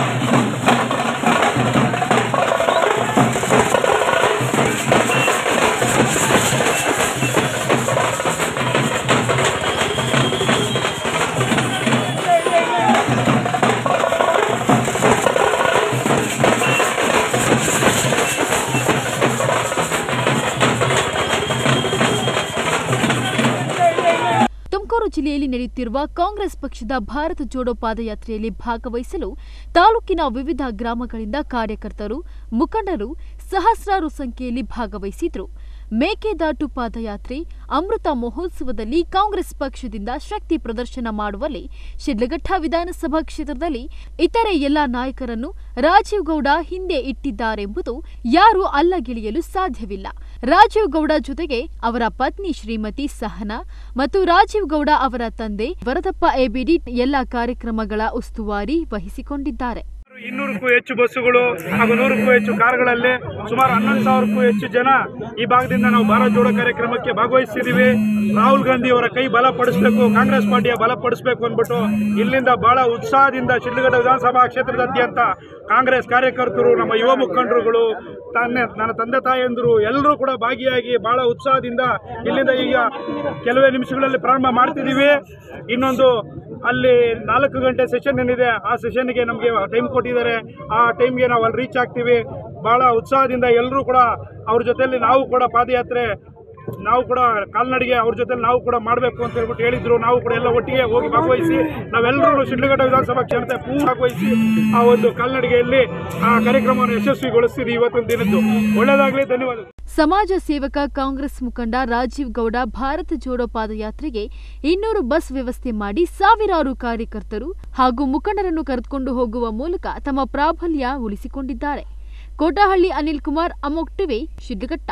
ತುಮಕೂರು ಜಿಲ್ಲೆಯಲ್ಲಿ ನಡೆಯುತ್ತಿರುವ ಕಾಂಗ್ರೆಸ್ ಪಕ್ಷದ ಭಾರತ ಜೋಡೋ ಪಾದಯಾತ್ರೆಯಲ್ಲಿ ಭಾಗವಹಿಸಲು ತಾಲೂಕಿನ ವಿವಿಧ ಗ್ರಾಮಗಳಿಂದ ಕಾರ್ಯಕರ್ತರು ಮುಖಂಡರು ಸಹಸ್ರಾರು ಸಂಖ್ಯೆಯಲ್ಲಿ ಭಾಗವಹಿಸಿದ್ರು ಮೇಕೆದಾಟು ಪಾದಯಾತ್ರೆ ಅಮೃತ ಮಹೋತ್ಸವದಲ್ಲಿ ಕಾಂಗ್ರೆಸ್ ಪಕ್ಷದಿಂದ ಶಕ್ತಿ ಪ್ರದರ್ಶನ ಮಾಡುವಲ್ಲಿ ಶಿಡ್ಲಘಟ್ಟ ವಿಧಾನಸಭಾ ಕ್ಷೇತ್ರದಲ್ಲಿ ಇತರೆ ಎಲ್ಲಾ ನಾಯಕರನ್ನು ರಾಜೀವ್ ಗೌಡ ಹಿಂದೆ ಇಟ್ಟಿದ್ದಾರೆಂಬುದು ಯಾರೂ ಅಲ್ಲಗಿಳಿಯಲು ಸಾಧ್ಯವಿಲ್ಲ ರಾಜೀವ್ ಗೌಡ ಜೊತೆಗೆ ಅವರ ಪತ್ನಿ ಶ್ರೀಮತಿ ಸಹನಾ ಮತ್ತು ರಾಜೀವ್ ಗೌಡ ಅವರ ತಂದೆ ವರದಪ್ಪ ಎಬಿಡಿ ಎಲ್ಲ ಕಾರ್ಯಕ್ರಮಗಳ ಉಸ್ತುವಾರಿ ವಹಿಸಿಕೊಂಡಿದ್ದಾರೆ ಇನ್ನೂರಕ್ಕೂ ಹೆಚ್ಚು ಬಸ್ಸುಗಳು ಹಾಗೂ ನೂರಕ್ಕೂ ಹೆಚ್ಚು ಕಾರುಗಳಲ್ಲಿ ಸುಮಾರು ಹನ್ನೊಂದು ಸಾವಿರಕ್ಕೂ ಹೆಚ್ಚು ಜನ ಈ ಭಾಗದಿಂದ ನಾವು ಭಾರತ್ ಜೋಡೋ ಕಾರ್ಯಕ್ರಮಕ್ಕೆ ಭಾಗವಹಿಸಿದ್ದೀವಿ ರಾಹುಲ್ ಗಾಂಧಿ ಅವರ ಕೈ ಬಲಪಡಿಸಬೇಕು ಕಾಂಗ್ರೆಸ್ ಪಾರ್ಟಿಯ ಬಲಪಡಿಸಬೇಕು ಅಂದ್ಬಿಟ್ಟು ಇಲ್ಲಿಂದ ಬಹಳ ಉತ್ಸಾಹದಿಂದ ಶಿಡ್ಲಘಟ್ಟ ವಿಧಾನಸಭಾ ಕ್ಷೇತ್ರದಾದ್ಯಂತ ಕಾಂಗ್ರೆಸ್ ಕಾರ್ಯಕರ್ತರು ನಮ್ಮ ಯುವ ಮುಖಂಡರುಗಳು ತನ್ನ ನನ್ನ ತಂದೆ ತಾಯಂದರು ಎಲ್ಲರೂ ಕೂಡ ಭಾಗಿಯಾಗಿ ಬಹಳ ಉತ್ಸಾಹದಿಂದ ಇಲ್ಲಿಂದ ಈಗ ಕೆಲವೇ ನಿಮಿಷಗಳಲ್ಲಿ ಪ್ರಾರಂಭ ಮಾಡ್ತಿದ್ದೀವಿ ಇನ್ನೊಂದು ಅಲ್ಲಿ ನಾಲ್ಕು ಗಂಟೆ ಸೆಷನ್ ಏನಿದೆ ಆ ಸೆಷನ್ಗೆ ನಮಗೆ ಟೈಮ್ ಕೊಟ್ಟಿದ್ದಾರೆ ಆ ಟೈಮ್ಗೆ ನಾವು ಅಲ್ಲಿ ರೀಚ್ ಆಗ್ತೀವಿ ಬಹಳ ಉತ್ಸಾಹದಿಂದ ಎಲ್ಲರೂ ಕೂಡ ಅವ್ರ ಜೊತೆಯಲ್ಲಿ ನಾವು ಕೂಡ ಪಾದಯಾತ್ರೆ ನಾವು ಕೂಡ ಕಾಲ್ನಡಿಗೆ ಅವ್ರ ಜೊತೆ ನಾವು ಕೂಡ ಮಾಡಬೇಕು ಅಂತ ಹೇಳ್ಬಿಟ್ಟು ಹೇಳಿದ್ರು ನಾವು ಕೂಡ ಎಲ್ಲ ಒಟ್ಟಿಗೆ ಹೋಗಿ ಭಾಗವಹಿಸಿ ನಾವೆಲ್ಲರೂ ಶಿಡ್ಲಘಟ್ಟ ವಿಧಾನಸಭಾ ಕ್ಷೇತ್ರ ಪೂ ಭಾಗವಹಿಸಿ ಆ ಒಂದು ಕಾಲ್ನಡಿಗೆಯಲ್ಲಿ ಆ ಕಾರ್ಯಕ್ರಮವನ್ನು ಯಶಸ್ವಿಗೊಳಿಸ್ತೀವಿ ಇವತ್ತಿನ ದಿನದ್ದು ಒಳ್ಳೆಯದಾಗಲಿ ಧನ್ಯವಾದ ಸಮಾಜ ಸೇವಕ ಕಾಂಗ್ರೆಸ್ ಮುಖಂಡ ರಾಜೀವ್ ಗೌಡ ಭಾರತ ಜೋಡೋ ಪಾದಯಾತ್ರೆಗೆ ಇನ್ನೂರು ಬಸ್ ವ್ಯವಸ್ಥೆ ಮಾಡಿ ಸಾವಿರಾರು ಕಾರ್ಯಕರ್ತರು ಹಾಗೂ ಮುಖಂಡರನ್ನು ಕರೆದುಕೊಂಡು ಹೋಗುವ ಮೂಲಕ ತಮ್ಮ ಪ್ರಾಬಲ್ಯ ಉಳಿಸಿಕೊಂಡಿದ್ದಾರೆ ಕೋಟಹಳ್ಳಿ ಅನಿಲ್ ಕುಮಾರ್ ಅಮೋಕ್ ಟಿವಿ ಶಿಡ್ಲಘಟ್ಟ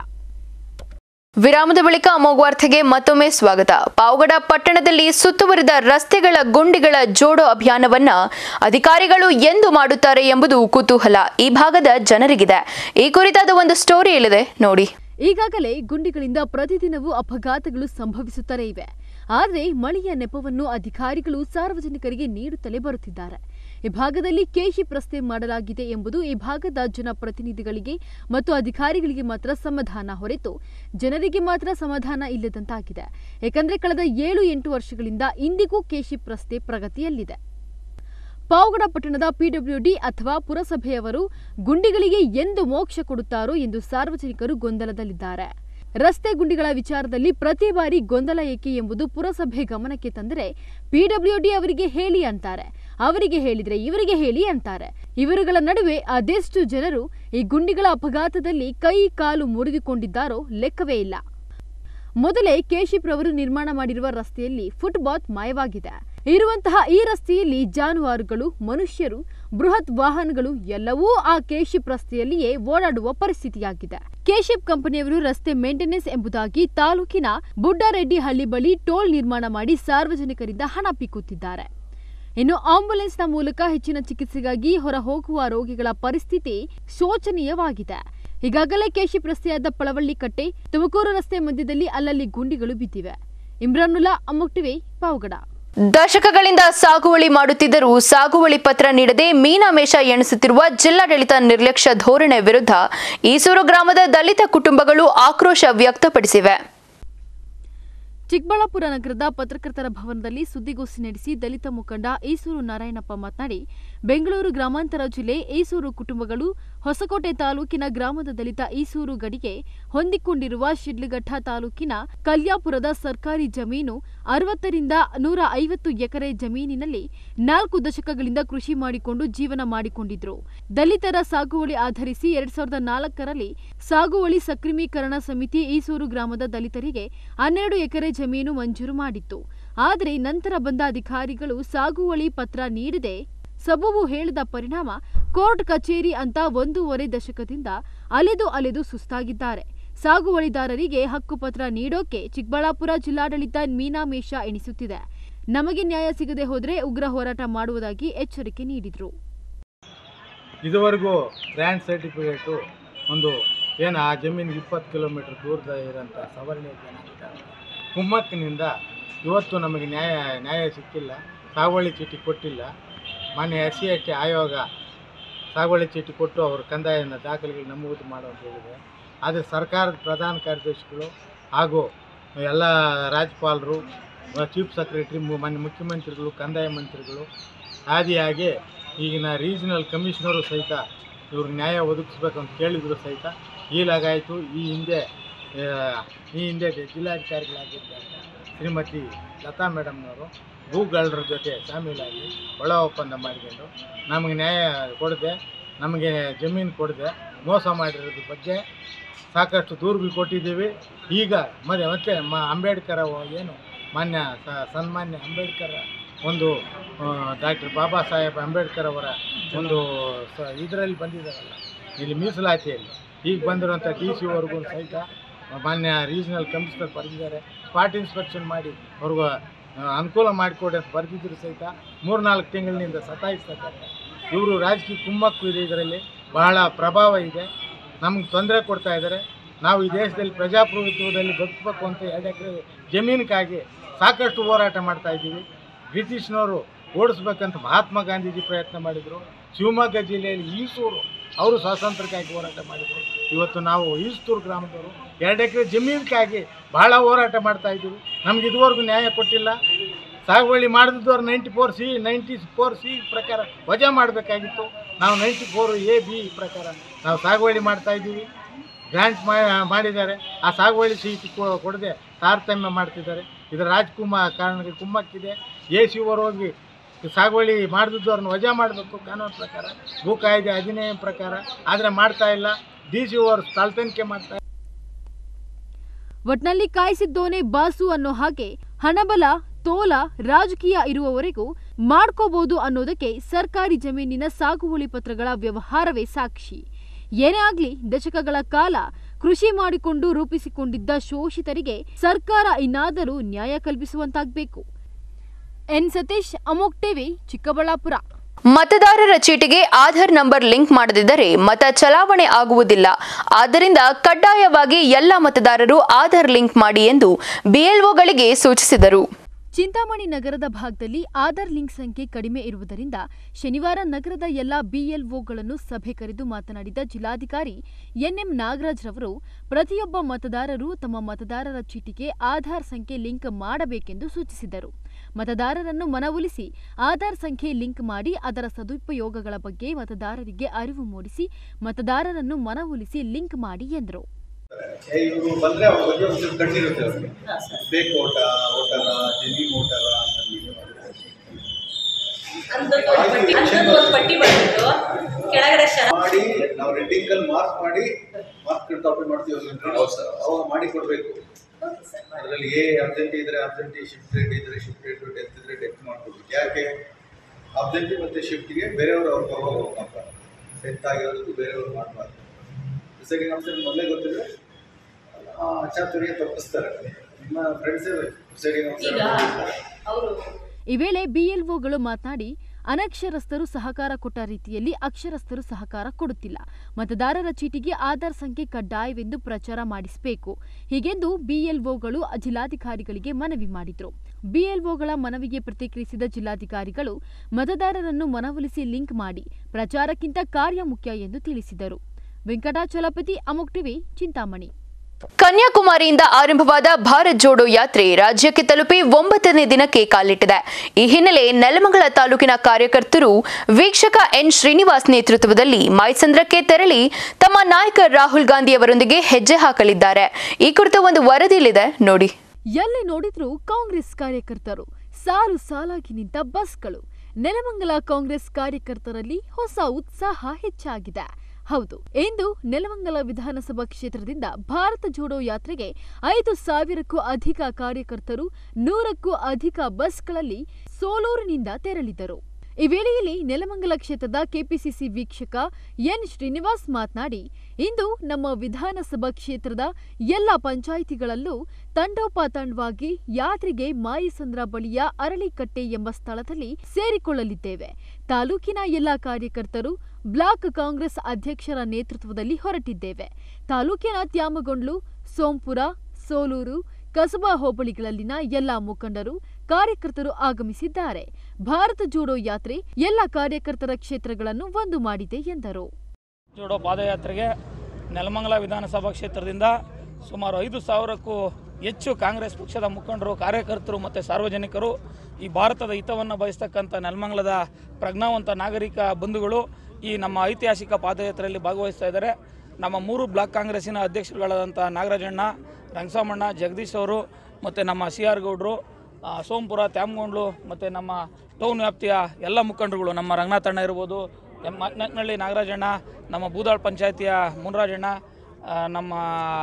ವಿರಾಮದ ಬಳಿಕ ಅಮೋಘ್ ವಾರ್ತೆಗೆ ಮತ್ತೊಮ್ಮೆ ಸ್ವಾಗತ ಪಾವಗಡ ಪಟ್ಟಣದಲ್ಲಿ ಸುತ್ತುವರಿದ ರಸ್ತೆಗಳ ಗುಂಡಿಗಳ ಜೋಡೋ ಅಭಿಯಾನವನ್ನ ಅಧಿಕಾರಿಗಳು ಎಂದು ಮಾಡುತ್ತಾರೆ ಎಂಬುದು ಕುತೂಹಲ ಈ ಭಾಗದ ಜನರಿಗಿದೆ ಈ ಕುರಿತಾದ ಒಂದು ಸ್ಟೋರಿ ಇಲ್ಲಿದೆ ನೋಡಿ ಈಗಾಗಲೇ ಗುಂಡಿಗಳಿಂದ ಪ್ರತಿದಿನವೂ ಅಪಘಾತಗಳು ಸಂಭವಿಸುತ್ತಲೇ ಇವೆ ಆದರೆ ಮಳೆಯ ನೆಪವನ್ನು ಅಧಿಕಾರಿಗಳು ಸಾರ್ವಜನಿಕರಿಗೆ ನೀಡುತ್ತಲೇ ಬರುತ್ತಿದ್ದಾರೆ ಈ ಭಾಗದಲ್ಲಿ ಕೇಶಿಪ್ ರಸ್ತೆ ಮಾಡಲಾಗಿದೆ ಎಂಬುದು ಈ ಭಾಗದ ಜನಪ್ರತಿನಿಧಿಗಳಿಗೆ ಮತ್ತು ಅಧಿಕಾರಿಗಳಿಗೆ ಮಾತ್ರ ಸಮಾಧಾನ ಹೊರತು ಜನರಿಗೆ ಮಾತ್ರ ಸಮಾಧಾನ ಇಲ್ಲದಂತಾಗಿದೆ ಏಕೆಂದರೆ ಕಳೆದ ಏಳು ಎಂಟು ವರ್ಷಗಳಿಂದ ಇಂದಿಗೂ ಕೇಶಿಪ್ ರಸ್ತೆ ಪ್ರಗತಿಯಲ್ಲಿದೆ ಪಾವಗಡ ಪಟ್ಟಣದ ಪಿಡಬ್ಲ್ಯೂಡಿ ಅಥವಾ ಪುರಸಭೆಯವರು ಗುಂಡಿಗಳಿಗೆ ಎಂದು ಮೋಕ್ಷ ಕೊಡುತ್ತಾರೋ ಎಂದು ಸಾರ್ವಜನಿಕರು ಗೊಂದಲದಲ್ಲಿದ್ದಾರೆ ರಸ್ತೆ ಗುಂಡಿಗಳ ವಿಚಾರದಲ್ಲಿ ಪ್ರತಿ ಬಾರಿ ಗೊಂದಲ ಏಕೆ ಎಂಬುದು ಪುರಸಭೆ ಗಮನಕ್ಕೆ ತಂದರೆ ಪಿಡಬ್ಲ್ಯೂಡಿ ಅವರಿಗೆ ಹೇಳಿ ಅಂತಾರೆ ಅವರಿಗೆ ಹೇಳಿದ್ರೆ ಇವರಿಗೆ ಹೇಳಿ ಅಂತಾರೆ ಇವರುಗಳ ನಡುವೆ ಅದೆಷ್ಟು ಜನರು ಈ ಗುಂಡಿಗಳ ಅಪಘಾತದಲ್ಲಿ ಕೈ ಕಾಲು ಮುರಿದುಕೊಂಡಿದ್ದಾರೋ ಲೆಕ್ಕವೇ ಇಲ್ಲ ಮೊದಲೇ ಕೇಶಿಪ್ರವರು ನಿರ್ಮಾಣ ಮಾಡಿರುವ ರಸ್ತೆಯಲ್ಲಿ ಫುಟ್ಪಾತ್ ಮಾಯವಾಗಿದೆ ಇರುವಂತಹ ಈ ರಸ್ತೆಯಲ್ಲಿ ಜಾನುವಾರುಗಳು ಮನುಷ್ಯರು ಬೃಹತ್ ವಾಹನಗಳು ಎಲ್ಲವೂ ಆ ಕೇಶಿಪ್ ರಸ್ತೆಯಲ್ಲಿಯೇ ಓಡಾಡುವ ಪರಿಸ್ಥಿತಿಯಾಗಿದೆ ಕೇಶಿಪ್ ಕಂಪನಿಯವರು ರಸ್ತೆ ಮೇಂಟೆನೆನ್ಸ್ ಎಂಬುದಾಗಿ ತಾಲೂಕಿನ ಬುಡ್ಡಾರೆಡ್ಡಿ ಹಳ್ಳಿ ಬಳಿ ಟೋಲ್ ನಿರ್ಮಾಣ ಮಾಡಿ ಸಾರ್ವಜನಿಕರಿಂದ ಹಣ ಪೀಕುತ್ತಿದ್ದಾರೆ ಇನ್ನು ಆಂಬ್ಯುಲೆನ್ಸ್ನ ಮೂಲಕ ಹೆಚ್ಚಿನ ಚಿಕಿತ್ಸೆಗಾಗಿ ಹೊರ ಹೋಗುವ ರೋಗಿಗಳ ಪರಿಸ್ಥಿತಿ ಶೋಚನೀಯವಾಗಿದೆ ಈಗಾಗಲೇ ಕೇಶಿಪ್ ರಸ್ತೆಯಾದ ಪಳವಳ್ಳಿ ಕಟ್ಟೆ ತುಮಕೂರು ರಸ್ತೆ ಮಧ್ಯದಲ್ಲಿ ಅಲ್ಲಲ್ಲಿ ಗುಂಡಿಗಳು ಬಿದ್ದಿವೆ ಇಮ್ರಾನುಲ್ಲಾ ಅಮ್ಮುಕ್ ಟಿವಿ ಪಾವಗಡ ದಶಕಗಳಿಂದ ಸಾಗುವಳಿ ಮಾಡುತ್ತಿದ್ದರೂ ಸಾಗುವಳಿ ಪತ್ರ ನೀಡದೆ ಮೀನಾಮೇಷ ಎಣಿಸುತ್ತಿರುವ ಜಿಲ್ಲಾಡಳಿತ ನಿರ್ಲಕ್ಷ್ಯ ಧೋರಣೆ ವಿರುದ್ಧ ಈಸೂರು ಗ್ರಾಮದ ದಲಿತ ಕುಟುಂಬಗಳು ಆಕ್ರೋಶ ವ್ಯಕ್ತಪಡಿಸಿವೆ ಚಿಕ್ಕಬಳ್ಳಾಪುರ ನಗರದ ಪತ್ರಕರ್ತರ ಭವನದಲ್ಲಿ ಸುದ್ದಿಗೋಷ್ಠಿ ನಡೆಸಿ ದಲಿತ ಮುಖಂಡ ಈಸೂರು ನಾರಾಯಣಪ್ಪ ಮಾತನಾಡಿ ಬೆಂಗಳೂರು ಗ್ರಾಮಾಂತರ ಜಿಲ್ಲೆ ಈಸೂರು ಕುಟುಂಬಗಳು ಹೊಸಕೋಟೆ ತಾಲೂಕಿನ ಗ್ರಾಮದ ದಲಿತ ಈಸೂರು ಗಡಿಗೆ ಹೊಂದಿಕೊಂಡಿರುವ ಶಿಡ್ಲಘಟ್ಟ ತಾಲೂಕಿನ ಕಲ್ಯಾಪುರದ ಸರ್ಕಾರಿ ಜಮೀನು ಅರವತ್ತರಿಂದ ನೂರ ಐವತ್ತು ಎಕರೆ ಜಮೀನಿನಲ್ಲಿ ನಾಲ್ಕು ದಶಕಗಳಿಂದ ಕೃಷಿ ಮಾಡಿಕೊಂಡು ಜೀವನ ಮಾಡಿಕೊಂಡಿದ್ರು ದಲಿತರ ಸಾಗುವಳಿ ಆಧರಿಸಿ ಎರಡ್ ಸಾವಿರದ ನಾಲ್ಕರಲ್ಲಿ ಸಾಗುವಳಿ ಸಕ್ರಿಮೀಕರಣ ಸಮಿತಿ ಈಸೂರು ಗ್ರಾಮದ ದಲಿತರಿಗೆ ಹನ್ನೆರಡು ಎಕರೆ ಜಮೀನು ಮಂಜೂರು ಮಾಡಿತ್ತು ಆದರೆ ನಂತರ ಬಂದ ಅಧಿಕಾರಿಗಳು ಸಾಗುವಳಿ ಪತ್ರ ನೀಡದೆ ಸಬೂಬು ಹೇಳಿದ ಪರಿಣಾಮ ಕೋರ್ಟ್ ಕಚೇರಿ ಅಂತ ಒಂದೂವರೆ ದಶಕದಿಂದ ಅಲೆದು ಅಲೆದು ಸುಸ್ತಾಗಿದ್ದಾರೆ ಸಾಗುವಳಿದಾರರಿಗೆ ಹಕ್ಕುಪತ್ರ ನೀಡೋಕೆ ಚಿಕ್ಕಬಳ್ಳಾಪುರ ಜಿಲ್ಲಾಡಳಿತ ಮೀನಾಮೇಷ ಎಣಿಸುತ್ತಿದೆ ನಮಗೆ ನ್ಯಾಯ ಸಿಗದೆ ಹೋದರೆ ಉಗ್ರ ಹೋರಾಟ ಮಾಡುವುದಾಗಿ ಎಚ್ಚರಿಕೆ ನೀಡಿದರು ಇದುವರೆಗೂ ಲ್ಯಾಂಡ್ ಸರ್ಟಿಫಿಕೇಟು ಒಂದು ಏನು ಆ ಜಮೀನಿಗೆ ಇಪ್ಪತ್ತು ಕಿಲೋಮೀಟ್ರ್ ದೂರದ ಇರೋಂಥ ಸವರ್ಣೀಯ ಜನ ಇದ್ದಾರೆ ಕುಮ್ಮಕ್ಕಿನಿಂದ ಇವತ್ತು ನಮಗೆ ನ್ಯಾಯ ನ್ಯಾಯ ಸಿಕ್ಕಿಲ್ಲ ಸಾಗುವಳಿ ಚೀಟಿ ಕೊಟ್ಟಿಲ್ಲ ಮಾನ್ಯ ಎಸ್ ಸಿ ಎಸ್ ಟಿ ಆಯೋಗ ಸಾಗುವಳಿ ಚೀಟಿ ಕೊಟ್ಟು ಅವರು ಕಂದಾಯನ ದಾಖಲೆಗಳು ನಮೂದು ಮಾಡೋ ಅಂತ ಹೇಳಿದೆ ಆದರೆ ಸರ್ಕಾರದ ಪ್ರಧಾನ ಕಾರ್ಯದರ್ಶಿಗಳು ಹಾಗೂ ಎಲ್ಲ ರಾಜ್ಯಪಾಲರು ಚೀಫ್ ಸೆಕ್ರೆಟರಿ ಮಾನ್ಯ ಮುಖ್ಯಮಂತ್ರಿಗಳು ಕಂದಾಯ ಮಂತ್ರಿಗಳು ಆದಿಯಾಗಿ ಈಗಿನ ರೀಜನಲ್ ಕಮಿಷನರು ಸಹಿತ ಇವ್ರಿಗೆ ನ್ಯಾಯ ಒದಗಿಸ್ಬೇಕಂತ ಕೇಳಿದ್ರು ಸಹಿತ ಈಲಾಗಾಯಿತು ಈ ಹಿಂದೆ ಆ, ಈ ಹಿಂದೆ ಜಿಲ್ಲಾಧಿಕಾರಿಗಳಾಗಿದ್ದಂಥ ಶ್ರೀಮತಿ ಲತಾ ಮೇಡಮ್ನವರು ಭೂಗಳರ ಜೊತೆ ಶಾಮೀಲಾಗಿ ಒಳ ಒಪ್ಪಂದ ಮಾಡಿಕೊಂಡು ನಮಗೆ ನ್ಯಾಯ ಕೊಡದೆ ನಮಗೆ ಜಮೀನು ಕೊಡದೆ ಮೋಸ ಮಾಡಿರೋದ್ರ ಬಗ್ಗೆ ಸಾಕಷ್ಟು ದೂರುಗಳು ಕೊಟ್ಟಿದ್ದೀವಿ ಈಗ ಮತ್ತೆ ಮತ್ತೆ ಮ ಅಂಬೇಡ್ಕರ್ ಅವ ಏನು ಮಾನ್ಯ ಸ- ಸನ್ಮಾನ್ಯ ಅಂಬೇಡ್ಕರ್ ಒಂದು ಡಾಕ್ಟರ್ ಬಾಬಾ ಸಾಹೇಬ್ ಅಂಬೇಡ್ಕರ್ ಅವರ ಒಂದು ಸ ಇದರಲ್ಲಿ ಬಂದಿದ್ದಾರಲ್ಲ ಇಲ್ಲಿ ಮೀಸಲಾತಿಯಲ್ಲಿ ಈಗ ಬಂದಿರುವಂಥ ಡಿ ಸಿ ಅವ್ರಿಗೂ ಸಹಿತ ಮಾನ್ಯ ರೀಜನಲ್ ಕಮಿಷನರ್ ಬರೆದಿದ್ದಾರೆ ಸ್ಪಾಟ್ ಇನ್ಸ್ಪೆಕ್ಷನ್ ಮಾಡಿ ಅವ್ರಿಗೂ ಆ, ಅನುಕೂಲ ಮಾಡಿಕೊಡಿ ಅಂತ ಬರೆದಿದ್ರು ಸಹಿತ ಮೂರ್ನಾಲ್ಕು ತಿಂಗಳಿನಿಂದ ಸತಾಯಿಸ್ತಾ ಇದ್ದಾರೆ ಇವರು ರಾಜಕೀಯ ಕುಮ್ಮಕ್ಕು ಇದೆ ಇದರಲ್ಲಿ ಬಹಳ ಪ್ರಭಾವ ಇದೆ ನಮ್ಗೆ ತೊಂದರೆ ಕೊಡ್ತಾ ಇದ್ದಾರೆ ನಾವು ಈ ದೇಶದಲ್ಲಿ ಪ್ರಜಾಪ್ರಭುತ್ವದಲ್ಲಿ ಬದುಕಬೇಕು ಅಂತ ಎರಡು ಎಕರೆ ಜಮೀನಿಗಾಗಿ ಸಾಕಷ್ಟು ಹೋರಾಟ ಮಾಡ್ತಾ ಇದ್ದೀವಿ ಬ್ರಿಟಿಷ್ನವರು ಓಡಿಸ್ಬೇಕಂತ ಮಹಾತ್ಮ ಗಾಂಧೀಜಿ ಪ್ರಯತ್ನ ಮಾಡಿದರು ಶಿವಮೊಗ್ಗ ಜಿಲ್ಲೆಯಲ್ಲಿ ಈಸೂರು ಅವರು ಸ್ವಾತಂತ್ರ್ಯಕ್ಕಾಗಿ ಹೋರಾಟ ಮಾಡಿದರು ಇವತ್ತು ನಾವು ಈಸ್ತೂರು ಗ್ರಾಮದವರು ಎರಡು ಎಕರೆ ಜಮೀನಿಗಾಗಿ ಬಹಳ ಹೋರಾಟ ಮಾಡ್ತಾ ಇದ್ದೀವಿ ನಮ್ಗೆ ಇದುವರೆಗೂ ನ್ಯಾಯ ಕೊಟ್ಟಿಲ್ಲ ಸಾಗುವಳಿ ಮಾಡಿದವ್ರು ninety four C ninety four C ಪ್ರಕಾರ ವಜಾ ಮಾಡಬೇಕಾಗಿತ್ತು ನಾವು ನೈಂಟಿ ಫೋರ್ ಎ ಬಿ ಪ್ರಕಾರ ನಾವು ಸಾಗುವಳಿ ಮಾಡ್ತಾ ಇದ್ದೀವಿ ಗ್ರಾಂಟ್ ಮಾಡಿದ್ದಾರೆ ಆ ಸಾಗುವಳಿ ಸೀಟ್ ಕೊಡದೆ ತಾರತಮ್ಯ ಮಾಡ್ತಿದ್ದಾರೆ ಇದರ ರಾಜ್ಕುಮಾರ್ ಕಾರಣಕ್ಕೆ ಕುಮ್ಮಕ್ಕಿದೆ ಎ ಸಿ ಓರ್ ಹೋಗಿ ಸಾಗುವಳಿ ಮಾಡಿದವ್ರನ್ನ ವಜಾ ಮಾಡಬೇಕು ಕಾನೂನು ಪ್ರಕಾರ ಭೂ ಕಾಯ್ದೆ ಅಧಿನಿಯಮ ಪ್ರಕಾರ ಆದರೆ ಮಾಡ್ತಾ ಇಲ್ಲ ಡಿ ಸಿ ಓರ್ ತನಿಖೆ ಮಾಡ್ತಾ ಒಟ್ನಲ್ಲಿ ಕಾಯಿಸಿದ್ದೋನೆ ಬಾಸು ಅನ್ನೋ ಹಾಗೆ ಹಣಬಲ ತೋಲ ರಾಜಕೀಯ ಇರುವವರೆಗೂ ಮಾಡ್ಕೋಬಹುದು ಅನ್ನೋದಕ್ಕೆ ಸರ್ಕಾರಿ ಜಮೀನಿನ ಸಾಗುವಳಿ ಪತ್ರಗಳ ವ್ಯವಹಾರವೇ ಸಾಕ್ಷಿ ಏನೇ ಆಗ್ಲಿ ದಶಕಗಳ ಕಾಲ ಕೃಷಿ ಮಾಡಿಕೊಂಡು ರೂಪಿಸಿಕೊಂಡಿದ್ದ ಶೋಷಿತರಿಗೆ ಸರ್ಕಾರ ಇನ್ನಾದರೂ ನ್ಯಾಯ ಕಲ್ಪಿಸುವಂತಾಗಬೇಕು ಎನ್ ಸತೀಶ್ ಅಮೋಕ್ ಟಿವಿ ಚಿಕ್ಕಬಳ್ಳಾಪುರ ಮತದಾರರ ಚೀಟಿಗೆ ಆಧಾರ್ ನಂಬರ್ ಲಿಂಕ್ ಮಾಡದಿದ್ದರೆ ಮತ ಚಲಾವಣೆ ಆಗುವುದಿಲ್ಲ ಆದ್ದರಿಂದ ಕಡ್ಡಾಯವಾಗಿ ಎಲ್ಲ ಮತದಾರರು ಆಧಾರ್ ಲಿಂಕ್ ಮಾಡಿ ಎಂದು ಬಿಎಲ್ಒಗಳಿಗೆ ಸೂಚಿಸಿದರು ಚಿಂತಾಮಣಿ ನಗರದ ಭಾಗದಲ್ಲಿ ಆಧಾರ್ ಲಿಂಕ್ ಸಂಖ್ಯೆ ಕಡಿಮೆ ಇರುವುದರಿಂದ ಶನಿವಾರ ನಗರದ ಎಲ್ಲ ಬಿಎಲ್ಒಗಳನ್ನು ಸಭೆ ಕರೆದು ಮಾತನಾಡಿದ ಜಿಲ್ಲಾಧಿಕಾರಿ ಎನ್ಎಂ ನಾಗರಾಜ್ ರವರು ಪ್ರತಿಯೊಬ್ಬ ಮತದಾರರು ತಮ್ಮ ಮತದಾರರ ಚೀಟಿಗೆ ಆಧಾರ್ ಸಂಖ್ಯೆ ಲಿಂಕ್ ಮಾಡಬೇಕೆಂದು ಸೂಚಿಸಿದರು ಮತದಾರರನ್ನು ಮನವೊಲಿಸಿ ಆಧಾರ್ ಸಂಖ್ಯೆ ಲಿಂಕ್ ಮಾಡಿ ಅದರ ಸದುಪಯೋಗಗಳ ಬಗ್ಗೆ ಮತದಾರರಿಗೆ ಅರಿವು ಮೂಡಿಸಿ ಮತದಾರರನ್ನು ಮನವೊಲಿಸಿ ಲಿಂಕ್ ಮಾಡಿ ಎಂದರು ಇವರು ಬಂದ್ರೆ ಅವ್ರ ಬಗ್ಗೆ ಒಂದು ಕಣ್ಣಿರುತ್ತೆ ಅವ್ರಿಗೆ ಬೇಕು ಓಟ ಓಟರ ಜೆನ್ಯೂನ್ ಓಟರ ಅಂತ ಮಾಡಿ ನಾವು ರೆಡ್ಡಿಂಗ್ ಅಲ್ಲಿ ಮಾರ್ಕ್ ಮಾಡಿ ಮಾರ್ಕ್ ಕಾಪಿ ಮಾಡ್ತೀವಿ ಹೌದು ಸರ್ ಅವಾಗ ಮಾಡಿ ಕೊಡ್ಬೇಕು ಅದರಲ್ಲಿ ಏ ಅರ್ಜೆಂಟ್ ಇದ್ರೆ ಅರ್ಜೆಂಟ್ ಶಿಫ್ಟ್ ರೇಟ್ ಇದ್ರೆ ಶಿಫ್ಟ್ ರೇಟ್ ಡೆತ್ ಇದ್ರೆ ಡೆತ್ ಮಾಡ್ಕೊಡ್ಬೇಕು ಯಾಕೆ ಅರ್ಜೆಂಟ್ ಮತ್ತೆ ಶಿಫ್ಟ್ಗೆ ಬೇರೆಯವರು ಅವ್ರ ಪರವಾಗಿ ಹೋಗ್ತಾರೆ ಡೆತ್ ಆಗಿರೋದಕ್ಕೂ ಬೇರೆಯವರು ಮಾಡಬಾರ್ದು ಸೆಕೆಂಡ್ ಆಪ್ಷನ್ ಮೊದಲೇ ಗೊತ್ತಿದ್ರೆ ಆ ಚಾತುರ್ಯ ತಪ್ಪಿಸ್ತಾರೆ ನಿಮ್ಮ ಫ್ರೆಂಡ್ಸೇ ಸೆಕೆಂಡ್ ಆಪ್ಷನ್ ಈ ವೇಳೆ ಬಿಎಲ್ಒಗಳು ಮಾತನಾಡಿ ಅನಕ್ಷರಸ್ಥರು ಸಹಕಾರ ಕೊಟ್ಟ ರೀತಿಯಲ್ಲಿ ಅಕ್ಷರಸ್ಥರು ಸಹಕಾರ ಕೊಡುತ್ತಿಲ್ಲ ಮತದಾರರ ಚೀಟಿಗೆ ಆಧಾರ್ ಸಂಖ್ಯೆ ಕಡ್ಡಾಯವೆಂದು ಪ್ರಚಾರ ಮಾಡಿಸಬೇಕು ಹೀಗೆಂದು ಬಿಎಲ್ಒಗಳು ಜಿಲ್ಲಾಧಿಕಾರಿಗಳಿಗೆ ಮನವಿ ಮಾಡಿದ್ರು ಬಿಎಲ್ಒಗಳ ಮನವಿಗೆ ಪ್ರತಿಕ್ರಿಯಿಸಿದ ಜಿಲ್ಲಾಧಿಕಾರಿಗಳು ಮತದಾರರನ್ನು ಮನವೊಲಿಸಿ ಲಿಂಕ್ ಮಾಡಿ ಪ್ರಚಾರಕ್ಕಿಂತ ಕಾರ್ಯ ಮುಖ್ಯ ಎಂದು ತಿಳಿಸಿದರು ವೆಂಕಟಾಚಲಪತಿ ಅಮೋಕ್ ಟಿವಿ ಚಿಂತಾಮಣಿ ಕನ್ಯಾಕುಮಾರಿಯಿಂದ ಆರಂಭವಾದ ಭಾರತ್ ಜೋಡೋ ಯಾತ್ರೆ ರಾಜ್ಯಕ್ಕೆ ತಲುಪಿ ಒಂಬತ್ತನೇ ದಿನಕ್ಕೆ ಕಾಲಿಟ್ಟಿದೆ ಈ ಹಿನ್ನೆಲೆ ನೆಲಮಂಗಲ ತಾಲೂಕಿನ ಕಾರ್ಯಕರ್ತರು ವೀಕ್ಷಕ ಎನ್ ಶ್ರೀನಿವಾಸ್ ನೇತೃತ್ವದಲ್ಲಿ ಮೈಸಂದ್ರಕ್ಕೆ ತೆರಳಿ ತಮ್ಮ ನಾಯಕ ರಾಹುಲ್ ಗಾಂಧಿ ಅವರೊಂದಿಗೆ ಹೆಜ್ಜೆ ಹಾಕಲಿದ್ದಾರೆ ಈ ಕುರಿತ ಒಂದು ವರದಿಯಲ್ಲಿದೆ ನೋಡಿ ಎಲ್ಲಿ ನೋಡಿದ್ರೂ ಕಾಂಗ್ರೆಸ್ ಕಾರ್ಯಕರ್ತರು ಸಾಲು ಸಾಲಾಗಿ ನಿಂತ ಬಸ್ಗಳು ನೆಲಮಂಗಲ ಕಾಂಗ್ರೆಸ್ ಕಾರ್ಯಕರ್ತರಲ್ಲಿ ಹೊಸ ಉತ್ಸಾಹ ಹೆಚ್ಚಾಗಿದೆ ಹೌದು ಇಂದು ನೆಲಮಂಗಲ ವಿಧಾನಸಭಾ ಕ್ಷೇತ್ರದಿಂದ ಭಾರತ ಜೋಡೋ ಯಾತ್ರೆಗೆ ಐದು ಸಾವಿರಕ್ಕೂ ಅಧಿಕ ಕಾರ್ಯಕರ್ತರು ನೂರಕ್ಕೂ ಅಧಿಕ ಬಸ್ಗಳಲ್ಲಿ ಸೋಲೂರಿನಿಂದ ತೆರಳಿದರು ಈ ವೇಳೆಯಲ್ಲಿ ನೆಲಮಂಗಲ ಕ್ಷೇತ್ರದ ಕೆಪಿಸಿಸಿ ವೀಕ್ಷಕ ಎನ್ ಶ್ರೀನಿವಾಸ್ ಮಾತನಾಡಿ ಇಂದು ನಮ್ಮ ವಿಧಾನಸಭಾ ಕ್ಷೇತ್ರದ ಎಲ್ಲ ಪಂಚಾಯಿತಿಗಳಲ್ಲೂ ತಂಡೋಪತಂಡವಾಗಿ ಯಾತ್ರೆಗೆ ಮಾಯಿಸಂದ್ರ ಬಳಿಯ ಅರಳಿಕಟ್ಟೆ ಎಂಬ ಸ್ಥಳದಲ್ಲಿ ಸೇರಿಕೊಳ್ಳಲಿದ್ದೇವೆ ತಾಲೂಕಿನ ಎಲ್ಲ ಕಾರ್ಯಕರ್ತರು ಬ್ಲಾಕ್ ಕಾಂಗ್ರೆಸ್ ಅಧ್ಯಕ್ಷರ ನೇತೃತ್ವದಲ್ಲಿ ಹೊರಟಿದ್ದೇವೆ ತಾಲೂಕಿನ ತ್ಯಾಮಗೊಂಡ್ಲು ಸೋಂಪುರ ಸೋಲೂರು ಕಸಬಾ ಹೋಬಳಿಗಳಲ್ಲಿನ ಎಲ್ಲ ಮುಖಂಡರು ಕಾರ್ಯಕರ್ತರು ಆಗಮಿಸಿದ್ದಾರೆ ಭಾರತ ಜೋಡೋ ಯಾತ್ರೆ ಎಲ್ಲ ಕಾರ್ಯಕರ್ತರ ಕ್ಷೇತ್ರಗಳನ್ನು ಒಂದು ಮಾಡಿದೆ ಎಂದರು ಜೋಡೋ ಪಾದಯಾತ್ರೆಗೆ ನೆಲಮಂಗಲ ವಿಧಾನಸಭಾ ಕ್ಷೇತ್ರದಿಂದ ಸುಮಾರು ಐದು ಸಾವಿರಕ್ಕೂ ಹೆಚ್ಚು ಕಾಂಗ್ರೆಸ್ ಪಕ್ಷದ ಮುಖಂಡರು ಕಾರ್ಯಕರ್ತರು ಮತ್ತು ಸಾರ್ವಜನಿಕರು ಈ ಭಾರತದ ಹಿತವನ್ನು ಬಯಸ್ತಕ್ಕಂಥ ನೆಲಮಂಗಲದ ಪ್ರಜ್ಞಾವಂತ ನಾಗರಿಕ ಬಂಧುಗಳು ಈ ನಮ್ಮ ಐತಿಹಾಸಿಕ ಪಾದಯಾತ್ರೆಯಲ್ಲಿ ಭಾಗವಹಿಸ್ತಾ ಇದ್ದಾರೆ ನಮ್ಮ ಮೂರು ಬ್ಲಾಕ್ ಕಾಂಗ್ರೆಸ್ಸಿನ ಅಧ್ಯಕ್ಷರುಗಳಾದಂಥ ನಾಗರಾಜಣ್ಣ ರಂಗಸಾಮಣ್ಣ ಜಗದೀಶ್ ಅವರು ಮತ್ತು ನಮ್ಮ ಸಿ ಆರ್ ಗೌಡರು ಆ, ಸೋಂಪುರ ತ್ಯಾಮಗೊಂಡ್ಲು ಮತ್ತು ನಮ್ಮ ಟೌನ್ ವ್ಯಾಪ್ತಿಯ ಎಲ್ಲ ಮುಖಂಡರುಗಳು ನಮ್ಮ ರಂಗನಾಥಣ್ಣ ಇರ್ಬೋದು ಎಂ ನಕ್ನಳ್ಳಿ ನಾಗರಾಜಣ್ಣ ನಮ್ಮ ಬೂದಾಳ್ ಪಂಚಾಯತಿಯ ಮುನ್ರಾಜಣ್ಣ ಆ, ನಮ್ಮ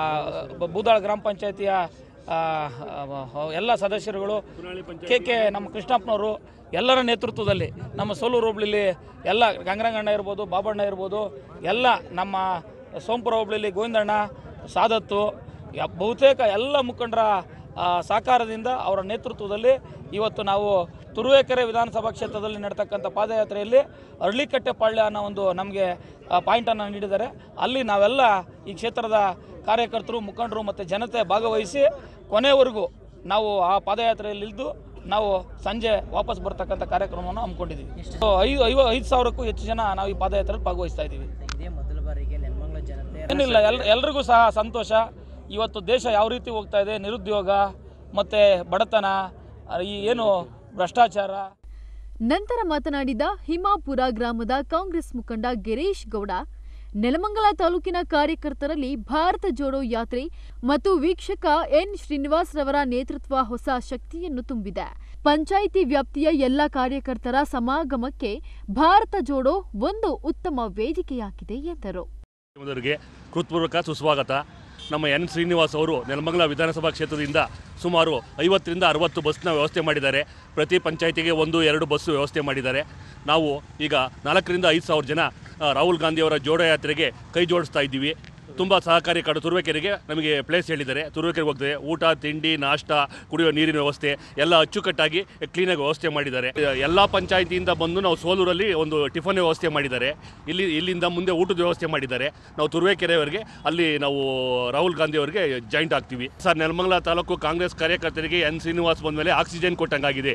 ಬ- ಬೂದಾಳ್ ಗ್ರಾಮ ಪಂಚಾಯತಿಯ ಆ, ಆ, ಎಲ್ಲ ಸದಸ್ಯರುಗಳು ಕೆ ಕೆ ನಮ್ಮ ಕೃಷ್ಣಪ್ಪನವರು ಎಲ್ಲರ ನೇತೃತ್ವದಲ್ಲಿ ನಮ್ಮ ಸೋಲೂರು ಹೋಬಳಿಲಿ ಎಲ್ಲ ಗಂಗರಂಗಣ್ಣ ಇರ್ಬೋದು ಬಾಬಣ್ಣ ಇರ್ಬೋದು ಎಲ್ಲ ನಮ್ಮ ಸೋಂಪುರ ಹೋಬಳಿಲಿ ಗೋವಿಂದಣ್ಣ ಸಾದತ್ತು ಯ- ಬಹುತೇಕ ಎಲ್ಲ ಮುಖಂಡರ ಆ, ಸಹಕಾರದಿಂದ ಅವರ ನೇತೃತ್ವದಲ್ಲಿ ಇವತ್ತು ನಾವು ತುರುವೇಕೆರೆ ವಿಧಾನಸಭಾ ಕ್ಷೇತ್ರದಲ್ಲಿ ನಡ್ತಕ್ಕಂಥ ಪಾದಯಾತ್ರೆಯಲ್ಲಿ ಅರಳಿಕಟ್ಟೆ ಪಾಳ್ಯ ಅನ್ನೋ ಒಂದು ನಮಗೆ ಪಾಯಿಂಟನ್ನು ನೀಡಿದ್ದಾರೆ ಅಲ್ಲಿ ನಾವೆಲ್ಲ ಈ ಕ್ಷೇತ್ರದ ಕಾರ್ಯಕರ್ತರು ಮುಖಂಡರು ಮತ್ತು ಜನತೆ ಭಾಗವಹಿಸಿ ಕೊನೆವರೆಗೂ ನಾವು ಆ ಪಾದಯಾತ್ರೆಯಲ್ಲಿ ಇಳಿದು ನಾವು ಸಂಜೆ ವಾಪಸ್ ಬರ್ತಕ್ಕಂಥ ಕಾರ್ಯಕ್ರಮವನ್ನು ಹಮ್ಮಿಕೊಂಡಿದ್ದೀವಿ ಸೊ ಐದು ಐವ ಐದು ಸಾವಿರಕ್ಕೂ ಹೆಚ್ಚು ಜನ ನಾವು ಈ ಪಾದಯಾತ್ರೆಯಲ್ಲಿ ಭಾಗವಹಿಸ್ತಾ ಇದ್ದೀವಿ ಇದೇ ಮೊದಲ ಬಾರಿಗೆ ನೆಲಮಂಗಲ ಜನತೆ ಏನಿಲ್ಲ ಎಲ್ ಎಲ್ರಿಗೂ ಸಹ ಸಂತೋಷ ಇವತ್ತು ದೇಶ ಯಾವ ರೀತಿ ಹೋಗ್ತಾ ಇದೆ ನಿರುದ್ಯೋಗ ಮತ್ತು ಬಡತನ ಆ, ಈ ಏನು ಭ್ರಷ್ಟಾಚಾರ ನಂತರ ಮಾತನಾಡಿದ ಹಿಮಾಪುರ ಗ್ರಾಮದ ಕಾಂಗ್ರೆಸ್ ಮುಖಂಡ ಗಿರೀಶ್ ಗೌಡ ನೆಲಮಂಗಲ ತಾಲೂಕಿನ ಕಾರ್ಯಕರ್ತರಲ್ಲಿ ಭಾರತ ಜೋಡೋ ಯಾತ್ರೆ ಮತ್ತು ವೀಕ್ಷಕ ಎನ್ ಶ್ರೀನಿವಾಸ್ ರವರ ನೇತೃತ್ವ ಹೊಸ ಶಕ್ತಿಯನ್ನು ತುಂಬಿದೆ ಪಂಚಾಯಿತಿ ವ್ಯಾಪ್ತಿಯ ಎಲ್ಲ ಕಾರ್ಯಕರ್ತರ ಸಮಾಗಮಕ್ಕೆ ಭಾರತ ಜೋಡೋ ಒಂದು ಉತ್ತಮ ವೇದಿಕೆಯಾಗಿದೆ ಎಂದರು ಅವರಿಗೆ ಹೃತ್ಪೂರ್ವಕ ಸುಸ್ವಾಗತ ನಮ್ಮ ಎನ್ ಶ್ರೀನಿವಾಸ್ ಅವರು ನೆಲಮಂಗಲ ವಿಧಾನಸಭಾ ಕ್ಷೇತ್ರದಿಂದ ಸುಮಾರು ಐವತ್ತರಿಂದ ಅರವತ್ತು ಬಸ್ನ ವ್ಯವಸ್ಥೆ ಮಾಡಿದ್ದಾರೆ ಪ್ರತಿ ಪಂಚಾಯತಿಗೆ ಒಂದು ಎರಡು ಬಸ್ಸು ವ್ಯವಸ್ಥೆ ಮಾಡಿದ್ದಾರೆ ನಾವು ಈಗ ನಾಲ್ಕರಿಂದ ಐದು ಸಾವಿರ ಜನ ಆ, ರಾಹುಲ್ ಗಾಂಧಿಯವರ ಜೋಡೋ ಯಾತ್ರೆಗೆ ಕೈ ಜೋಡಿಸ್ತಾ ಇದ್ದೀವಿ ತುಂಬ ಸಹಕಾರಿ ಕಾಡು ತುರುವೇಕೆರೆಗೆ ನಮಗೆ ಪ್ಲೇಸ್ ಹೇಳಿದ್ದಾರೆ ತುರುವೇಕೆರೆಗೆ ಹೋಗ್ತದೆ ಊಟ ತಿಂಡಿ ನಾಷ್ಟ ಕುಡಿಯೋ ನೀರಿನ ವ್ಯವಸ್ಥೆ ಎಲ್ಲ ಅಚ್ಚುಕಟ್ಟಾಗಿ ಕ್ಲೀನಾಗಿ ವ್ಯವಸ್ಥೆ ಮಾಡಿದ್ದಾರೆ ಎಲ್ಲ ಪಂಚಾಯತಿಯಿಂದ ಬಂದು ನಾವು ಸೋಲೂರಲ್ಲಿ ಒಂದು ಟಿಫನ್ ವ್ಯವಸ್ಥೆ ಮಾಡಿದ್ದಾರೆ ಇಲ್ಲಿ ಇಲ್ಲಿಂದ ಮುಂದೆ ಊಟದ ವ್ಯವಸ್ಥೆ ಮಾಡಿದ್ದಾರೆ ನಾವು ತುರುವೇಕೆರೆಯವರೆಗೆ ಅಲ್ಲಿ ನಾವು ರಾಹುಲ್ ಗಾಂಧಿ ಅವರಿಗೆ ಜಾಯಿಂಟ್ ಆಗ್ತೀವಿ ಸರ್ ನೆಲಮಂಗಲ ತಾಲೂಕು ಕಾಂಗ್ರೆಸ್ ಕಾರ್ಯಕರ್ತರಿಗೆ ಎನ್ ಶ್ರೀನಿವಾಸ್ ಬಂದ ಮೇಲೆ ಆಕ್ಸಿಜನ್ ಕೊಟ್ಟಂಗಾಗಿದೆ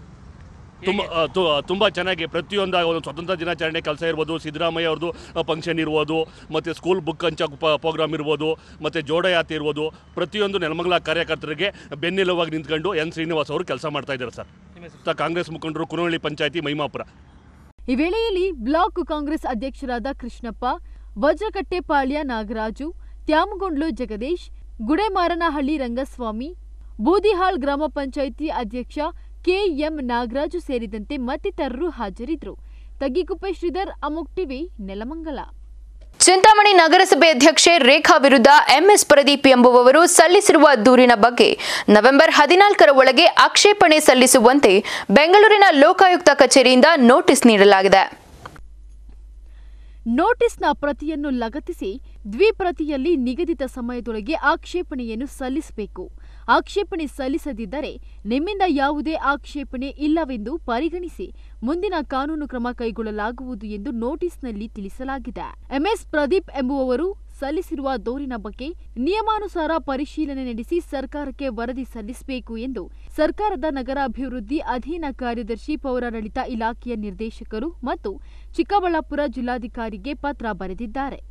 ತುಂಬ ಆ, ತು- ತುಂಬ ಚೆನ್ನಾಗಿ ಪ್ರತಿಯೊಂದು ಒಂದು ಸ್ವತಂತ್ರ ದಿನಾಚರಣೆ ಕೆಲಸ ಇರ್ಬೋದು ಸಿದ್ದರಾಮಯ್ಯ ಅವ್ರದ್ದು ಫಂಕ್ಷನ್ ಇರ್ಬೋದು ಮತ್ತು ಸ್ಕೂಲ್ ಬುಕ್ ಹಂಚೋ ಪ್ರೋಗ್ರಾಮ್ ಇರ್ಬೋದು ಮತ್ತು ಜೋಡಯಾತ್ರೆ ಇರ್ಬೋದು ಪ್ರತಿಯೊಂದು ನೆಲಮಂಗಲ ಕಾರ್ಯಕರ್ತರಿಗೆ ಬೆನ್ನೆಲುವಾಗಿ ನಿಂತ್ಕೊಂಡು ಎನ್ ಶ್ರೀನಿವಾಸ್ ಅವರು ಕೆಲಸ ಮಾಡ್ತಾ ಇದ್ದಾರೆ ಸರ್ ತ- ಕಾಂಗ್ರೆಸ್ ಮುಖಂಡರು ಕುನಹಳ್ಳಿ ಪಂಚಾಯತಿ ಮೈಮಾಪುರ ಈ ವೇಳೆಯಲ್ಲಿ ಬ್ಲಾಕ್ ಕಾಂಗ್ರೆಸ್ ಅಧ್ಯಕ್ಷರಾದ ಕೃಷ್ಣಪ್ಪ ವಜ್ರಕಟ್ಟೆಪಾಳ್ಯ ನಾಗರಾಜು ತ್ಯಾಮಗೊಂಡ್ಲು ಜಗದೀಶ್ ಗುಡೆಮಾರನಹಳ್ಳಿ ರಂಗಸ್ವಾಮಿ ಬೂದಿಹಾಳ್ ಗ್ರಾಮ ಪಂಚಾಯಿತಿ ಅಧ್ಯಕ್ಷ ಕೆಎಂ ನಾಗರಾಜು ಸೇರಿದಂತೆ ಮತ್ತಿತರರು ಹಾಜರಿದ್ದರು ತಗ್ಗಿಕುಪ್ಪೆ ಶ್ರೀಧರ್ ಅಮೋಕ್ ಟಿವಿ ನೆಲಮಂಗಲ ಚಿಂತಾಮಣಿ ನಗರಸಭೆ ಅಧ್ಯಕ್ಷೆ ರೇಖಾ ವಿರುದ್ಧ ಎಂಎಸ್ ಪ್ರದೀಪ್ ಎಂಬುವವರು ಸಲ್ಲಿಸಿರುವ ದೂರಿನ ಬಗ್ಗೆ ನವೆಂಬರ್ ಹದಿನಾಲ್ಕರ ಒಳಗೆ ಆಕ್ಷೇಪಣೆ ಸಲ್ಲಿಸುವಂತೆ ಬೆಂಗಳೂರಿನ ಲೋಕಾಯುಕ್ತ ಕಚೇರಿಯಿಂದ ನೋಟಿಸ್ ನೀಡಲಾಗಿದೆ ನೋಟಿಸ್ನ ಪ್ರತಿಯನ್ನು ಲಗತ್ತಿಸಿ ದ್ವಿಪ್ರತಿಯಲ್ಲಿ ನಿಗದಿತ ಸಮಯದೊಳಗೆ ಆಕ್ಷೇಪಣೆಯನ್ನು ಸಲ್ಲಿಸಬೇಕು ಆಕ್ಷೇಪಣೆ ಸಲ್ಲಿಸದಿದ್ದರೆ ನಿಮ್ಮಿಂದ ಯಾವುದೇ ಆಕ್ಷೇಪಣೆ ಇಲ್ಲವೆಂದು ಪರಿಗಣಿಸಿ ಮುಂದಿನ ಕಾನೂನು ಕ್ರಮ ಕೈಗೊಳ್ಳಲಾಗುವುದು ಎಂದು ನೋಟಿಸ್ನಲ್ಲಿ ತಿಳಿಸಲಾಗಿದೆ ಎಂಎಸ್ ಪ್ರದೀಪ್ ಎಂಬುವವರು ಸಲ್ಲಿಸಿರುವ ದೂರಿನ ಬಗ್ಗೆ ನಿಯಮಾನುಸಾರ ಪರಿಶೀಲನೆ ನಡೆಸಿ ಸರ್ಕಾರಕ್ಕೆ ವರದಿ ಸಲ್ಲಿಸಬೇಕು ಎಂದು ಸರ್ಕಾರದ ನಗರಾಭಿವೃದ್ಧಿ ಅಧೀನ ಕಾರ್ಯದರ್ಶಿ ಪೌರಾಡಳಿತ ಇಲಾಖೆಯ ನಿರ್ದೇಶಕರು ಮತ್ತು ಚಿಕ್ಕಬಳ್ಳಾಪುರ ಜಿಲ್ಲಾಧಿಕಾರಿಗೆ ಪತ್ರ ಬರೆದಿದ್ದಾರೆ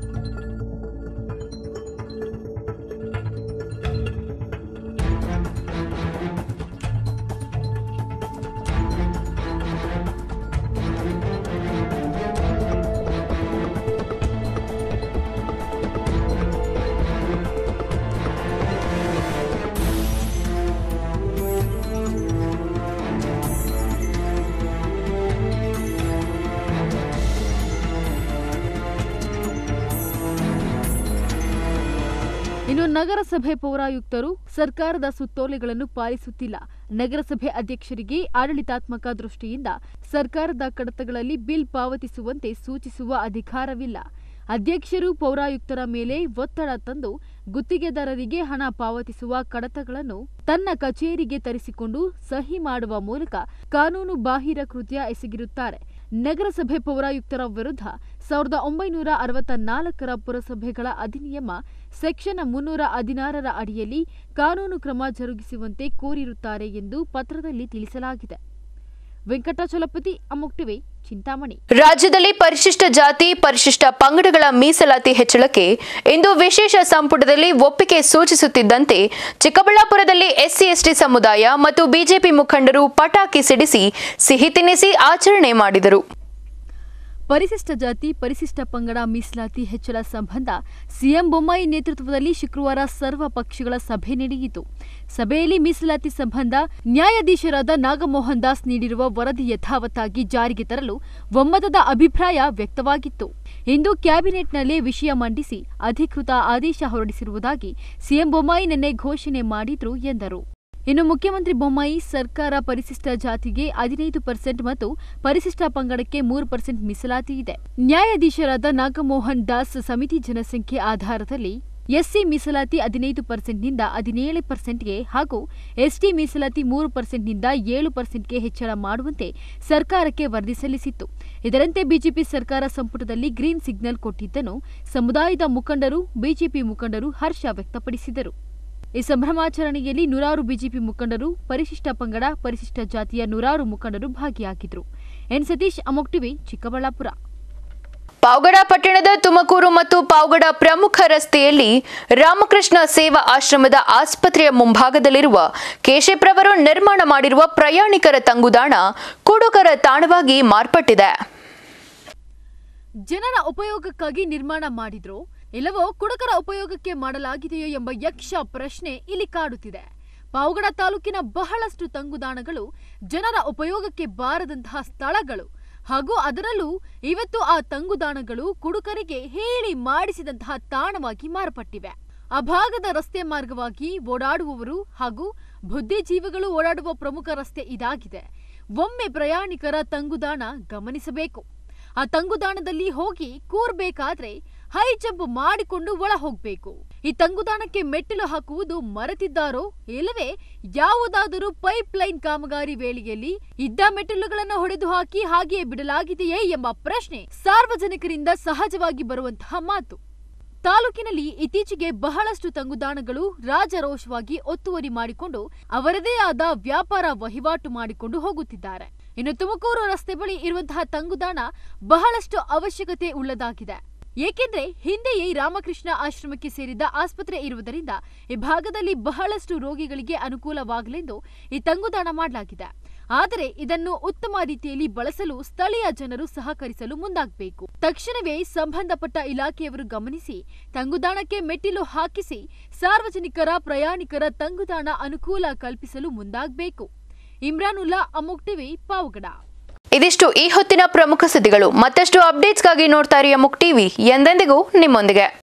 ಇನ್ನು ನಗರಸಭೆ ಪೌರಾಯುಕ್ತರು ಸರ್ಕಾರದ ಸುತ್ತೋಲೆಗಳನ್ನು ಪಾಲಿಸುತ್ತಿಲ್ಲ ನಗರಸಭೆ ಅಧ್ಯಕ್ಷರಿಗೆ ಆಡಳಿತಾತ್ಮಕ ದೃಷ್ಟಿಯಿಂದ ಸರ್ಕಾರದ ಕಡತಗಳಲ್ಲಿ ಬಿಲ್ ಪಾವತಿಸುವಂತೆ ಸೂಚಿಸುವ ಅಧಿಕಾರವಿಲ್ಲ ಅಧ್ಯಕ್ಷರು ಪೌರಾಯುಕ್ತರ ಮೇಲೆ ಒತ್ತಡ ತಂದು ಗುತ್ತಿಗೆದಾರರಿಗೆ ಹಣ ಪಾವತಿಸುವ ಕಡತಗಳನ್ನು ತನ್ನ ಕಚೇರಿಗೆ ತರಿಸಿಕೊಂಡು ಸಹಿ ಮಾಡುವ ಮೂಲಕ ಕಾನೂನು ಬಾಹಿರ ಕೃತ್ಯ ಎಸಗಿರುತ್ತಾರೆ ನಗರಸಭೆ ಪೌರಾಯುಕ್ತರ ವಿರುದ್ಧ ಸಾವಿರದ ಒಂಬೈನೂರ ಅರವತ್ತ ನಾಲ್ಕರ ಪುರಸಭೆಗಳ ಅಧಿನಿಯಮ ಸೆಕ್ಷನ್ ಮುನ್ನೂರ ಹದಿನಾರರ ಅಡಿಯಲ್ಲಿ ಕಾನೂನು ಕ್ರಮ ಜರುಗಿಸುವಂತೆ ಕೋರಿರುತ್ತಾರೆ ಎಂದು ಪತ್ರದಲ್ಲಿ ತಿಳಿಸಲಾಗಿದೆ ವೆಂಕಟಾಚಲಪತಿ ಅಮೋಕ್ ಟಿವಿ ಚಿಂತಾಮಣಿ ರಾಜ್ಯದಲ್ಲಿ ಪರಿಶಿಷ್ಟ ಜಾತಿ ಪರಿಶಿಷ್ಟ ಪಂಗಡಗಳ ಮೀಸಲಾತಿ ಹೆಚ್ಚಳಕ್ಕೆ ಇಂದು ವಿಶೇಷ ಸಂಪುಟದಲ್ಲಿ ಒಪ್ಪಿಗೆ ಸೂಚಿಸುತ್ತಿದ್ದಂತೆ ಚಿಕ್ಕಬಳ್ಳಾಪುರದಲ್ಲಿ ಎಸ್ಸಿ ಎಸ್ಟಿ ಸಮುದಾಯ ಮತ್ತು ಬಿಜೆಪಿ ಮುಖಂಡರು ಪಟಾಕಿ ಸಿಡಿಸಿ ಸಿಹಿ ತಿನ್ನಿಸಿ ಆಚರಣೆ ಮಾಡಿದರು ಪರಿಶಿಷ್ಟ ಜಾತಿ ಪರಿಶಿಷ್ಟ ಪಂಗಡ ಮೀಸಲಾತಿ ಹೆಚ್ಚಳ ಸಂಬಂಧ ಸಿಎಂ ಬೊಮ್ಮಾಯಿ ನೇತೃತ್ವದಲ್ಲಿ ಶುಕ್ರವಾರ ಸರ್ವ ಪಕ್ಷಗಳ ಸಭೆ ನಡೆಯಿತು ಸಭೆಯಲ್ಲಿ ಮೀಸಲಾತಿ ಸಂಬಂಧ ನ್ಯಾಯಾಧೀಶರಾದ ನಾಗಮೋಹನ್ ದಾಸ್ ನೀಡಿರುವ ವರದಿ ಯಥಾವತ್ತಾಗಿ ಜಾರಿಗೆ ತರಲು ಒಮ್ಮತದ ಅಭಿಪ್ರಾಯ ವ್ಯಕ್ತವಾಗಿತ್ತು ಇಂದು ಕ್ಯಾಬಿನೆಟ್ನಲ್ಲೇ ವಿಷಯ ಮಂಡಿಸಿ ಅಧಿಕೃತ ಆದೇಶ ಹೊರಡಿಸಿರುವುದಾಗಿ ಸಿಎಂ ಬೊಮ್ಮಾಯಿ ನಿನ್ನೆ ಘೋಷಣೆ ಮಾಡಿದ್ರು ಎಂದರು ಇನ್ನು ಮುಖ್ಯಮಂತ್ರಿ ಬೊಮ್ಮಾಯಿ ಸರ್ಕಾರ ಪರಿಶಿಷ್ಟ ಜಾತಿಗೆ ಹದಿನೈದು ಪರ್ಸೆಂಟ್ ಮತ್ತು ಪರಿಶಿಷ್ಟ ಪಂಗಡಕ್ಕೆ ಮೂರು ಪರ್ಸೆಂಟ್ ಮೀಸಲಾತಿ ಇದೆ ನ್ಯಾಯಾಧೀಶರಾದ ನಾಗಮೋಹನ್ ದಾಸ್ ಸಮಿತಿ ಜನಸಂಖ್ಯೆ ಆಧಾರದಲ್ಲಿ ಎಸ್ಸಿ ಮೀಸಲಾತಿ ಹದಿನೈದು ಪರ್ಸೆಂಟ್ನಿಂದ ಹದಿನೇಳು ಪರ್ಸೆಂಟ್ಗೆ ಹಾಗೂ ಎಸ್ಟಿ ಮೀಸಲಾತಿ ಮೂರು ಪರ್ಸೆಂಟ್ನಿಂದ ಏಳು ಪರ್ಸೆಂಟ್ಗೆ ಹೆಚ್ಚಳ ಮಾಡುವಂತೆ ಸರ್ಕಾರಕ್ಕೆ ವರದಿ ಸಲ್ಲಿಸಿತ್ತು ಇದರಂತೆ ಬಿಜೆಪಿ ಸರ್ಕಾರ ಸಂಪುಟದಲ್ಲಿ ಗ್ರೀನ್ ಸಿಗ್ನಲ್ ಕೊಟ್ಟಿದ್ದನ್ನು ಸಮುದಾಯದ ಮುಖಂಡರು ಬಿಜೆಪಿ ಮುಖಂಡರು ಹರ್ಷ ವ್ಯಕ್ತಪಡಿಸಿದರು ಈ ಸಂಭ್ರಮಾಚರಣೆಯಲ್ಲಿ ನೂರಾರು ಬಿಜೆಪಿ ಮುಖಂಡರು ಪರಿಶಿಷ್ಟ ಪಂಗಡ ಪರಿಶಿಷ್ಟ ಜಾತಿಯ ನೂರಾರು ಮುಖಂಡರು ಭಾಗಿಯಾಗಿದ್ರು ಎನ್ ಸತೀಶ್ ಅಮೋಕ್ ಟಿವಿ ಚಿಕ್ಕಬಳ್ಳಾಪುರ ಪಾವಗಡ ಪಟ್ಟಣದ ತುಮಕೂರು ಮತ್ತು ಪಾವಗಡ ಪ್ರಮುಖ ರಸ್ತೆಯಲ್ಲಿ ರಾಮಕೃಷ್ಣ ಸೇವಾ ಆಶ್ರಮದ ಆಸ್ಪತ್ರೆಯ ಮುಂಭಾಗದಲ್ಲಿರುವ ಕೇಶಪ್ರವರು ನಿರ್ಮಾಣ ಮಾಡಿರುವ ಪ್ರಯಾಣಿಕರ ತಂಗುದಾಣ ಕುಡುಕರ ತಾಣವಾಗಿ ಮಾರ್ಪಟ್ಟಿದೆ ಜನರ ಉಪಯೋಗಕ್ಕಾಗಿ ನಿರ್ಮಾಣ ಮಾಡಿದ್ರು ಇಲ್ಲವೋ ಕುಡುಕರ ಉಪಯೋಗಕ್ಕೆ ಮಾಡಲಾಗಿದೆಯೋ ಎಂಬ ಯಕ್ಷ ಪ್ರಶ್ನೆ ಇಲ್ಲಿ ಕಾಡುತ್ತಿದೆ ಪಾವಗಡ ತಾಲೂಕಿನ ಬಹಳಷ್ಟು ತಂಗುದಾಣಗಳು ಜನರ ಉಪಯೋಗಕ್ಕೆ ಬಾರದಂತಹ ಸ್ಥಳಗಳು ಹಾಗೂ ಅದರಲ್ಲೂ ಇವತ್ತು ಆ ತಂಗುದಾಣಗಳು ಕುಡುಕರಿಗೆ ಹೇಳಿ ಮಾಡಿಸಿದಂತಹ ತಾಣವಾಗಿ ಮಾರ್ಪಟ್ಟಿವೆ ಆ ಭಾಗದ ರಸ್ತೆ ಮಾರ್ಗವಾಗಿ ಓಡಾಡುವವರು ಹಾಗೂ ಬುದ್ಧಿಜೀವಿಗಳು ಓಡಾಡುವ ಪ್ರಮುಖ ರಸ್ತೆ ಇದಾಗಿದೆ ಒಮ್ಮೆ ಪ್ರಯಾಣಿಕರ ತಂಗುದಾಣ ಗಮನಿಸಬೇಕು ಆ ತಂಗುದಾಣದಲ್ಲಿ ಹೋಗಿ ಕೂರ್ಬೇಕಾದ್ರೆ ಹೈ ಜಂಪ್ ಮಾಡಿಕೊಂಡು ಒಳ ಹೋಗ್ಬೇಕು ಈ ತಂಗುದಾಣಕ್ಕೆ ಮೆಟ್ಟಿಲು ಹಾಕುವುದು ಮರೆತಿದ್ದಾರೋ ಇಲ್ಲವೇ ಯಾವುದಾದರೂ ಪೈಪ್ ಲೈನ್ ಕಾಮಗಾರಿ ವೇಳೆಯಲ್ಲಿ ಇದ್ದ ಮೆಟ್ಟಿಲುಗಳನ್ನು ಹೊಡೆದು ಹಾಕಿ ಹಾಗೆಯೇ ಬಿಡಲಾಗಿದೆಯೇ ಎಂಬ ಪ್ರಶ್ನೆ ಸಾರ್ವಜನಿಕರಿಂದ ಸಹಜವಾಗಿ ಬರುವಂತಹ ಮಾತು ತಾಲೂಕಿನಲ್ಲಿ ಇತ್ತೀಚೆಗೆ ಬಹಳಷ್ಟು ತಂಗುದಾಣಗಳು ರಾಜರೋಷವಾಗಿ ಒತ್ತುವರಿ ಮಾಡಿಕೊಂಡು ಅವರದೇ ಆದ ವ್ಯಾಪಾರ ವಹಿವಾಟು ಮಾಡಿಕೊಂಡು ಹೋಗುತ್ತಿದ್ದಾರೆ ಇನ್ನು ತುಮಕೂರು ರಸ್ತೆ ಬಳಿ ಇರುವಂತಹ ತಂಗುದಾಣ ಬಹಳಷ್ಟು ಅವಶ್ಯಕತೆ ಉಳ್ಳದಾಗಿದೆ ಏಕೆಂದ್ರೆ ಹಿಂದೆಯೇ ರಾಮಕೃಷ್ಣ ಆಶ್ರಮಕ್ಕೆ ಸೇರಿದ ಆಸ್ಪತ್ರೆ ಇರುವುದರಿಂದ ಈ ಭಾಗದಲ್ಲಿ ಬಹಳಷ್ಟು ರೋಗಿಗಳಿಗೆ ಅನುಕೂಲವಾಗಲೆಂದು ಈ ತಂಗುದಾಣ ಮಾಡಲಾಗಿದೆ ಆದರೆ ಇದನ್ನು ಉತ್ತಮ ರೀತಿಯಲ್ಲಿ ಬಳಸಲು ಸ್ಥಳೀಯ ಜನರು ಸಹಕರಿಸಲು ಮುಂದಾಗಬೇಕು ತಕ್ಷಣವೇ ಸಂಬಂಧಪಟ್ಟ ಇಲಾಖೆಯವರು ಗಮನಿಸಿ ತಂಗುದಾಣಕ್ಕೆ ಮೆಟ್ಟಿಲು ಹಾಕಿಸಿ ಸಾರ್ವಜನಿಕರ ಪ್ರಯಾಣಿಕರ ತಂಗುದಾಣ ಅನುಕೂಲ ಕಲ್ಪಿಸಲು ಮುಂದಾಗಬೇಕು ಇಮ್ರಾನುಲ್ಲಾ ಅಮೋಕ್ ಟಿವಿ ಪಾವಗಡ ಇದಿಷ್ಟು ಈ ಹೊತ್ತಿನ ಪ್ರಮುಖ ಸುದ್ದಿಗಳು ಮತ್ತಷ್ಟು ಅಪ್ಡೇಟ್ಸ್ಗಾಗಿ ನೋಡ್ತಾ ಇರಿ ಅಮುಕ್ ಟಿವಿ ಎಂದೆಂದಿಗೂ ನಿಮ್ಮೊಂದಿಗೆ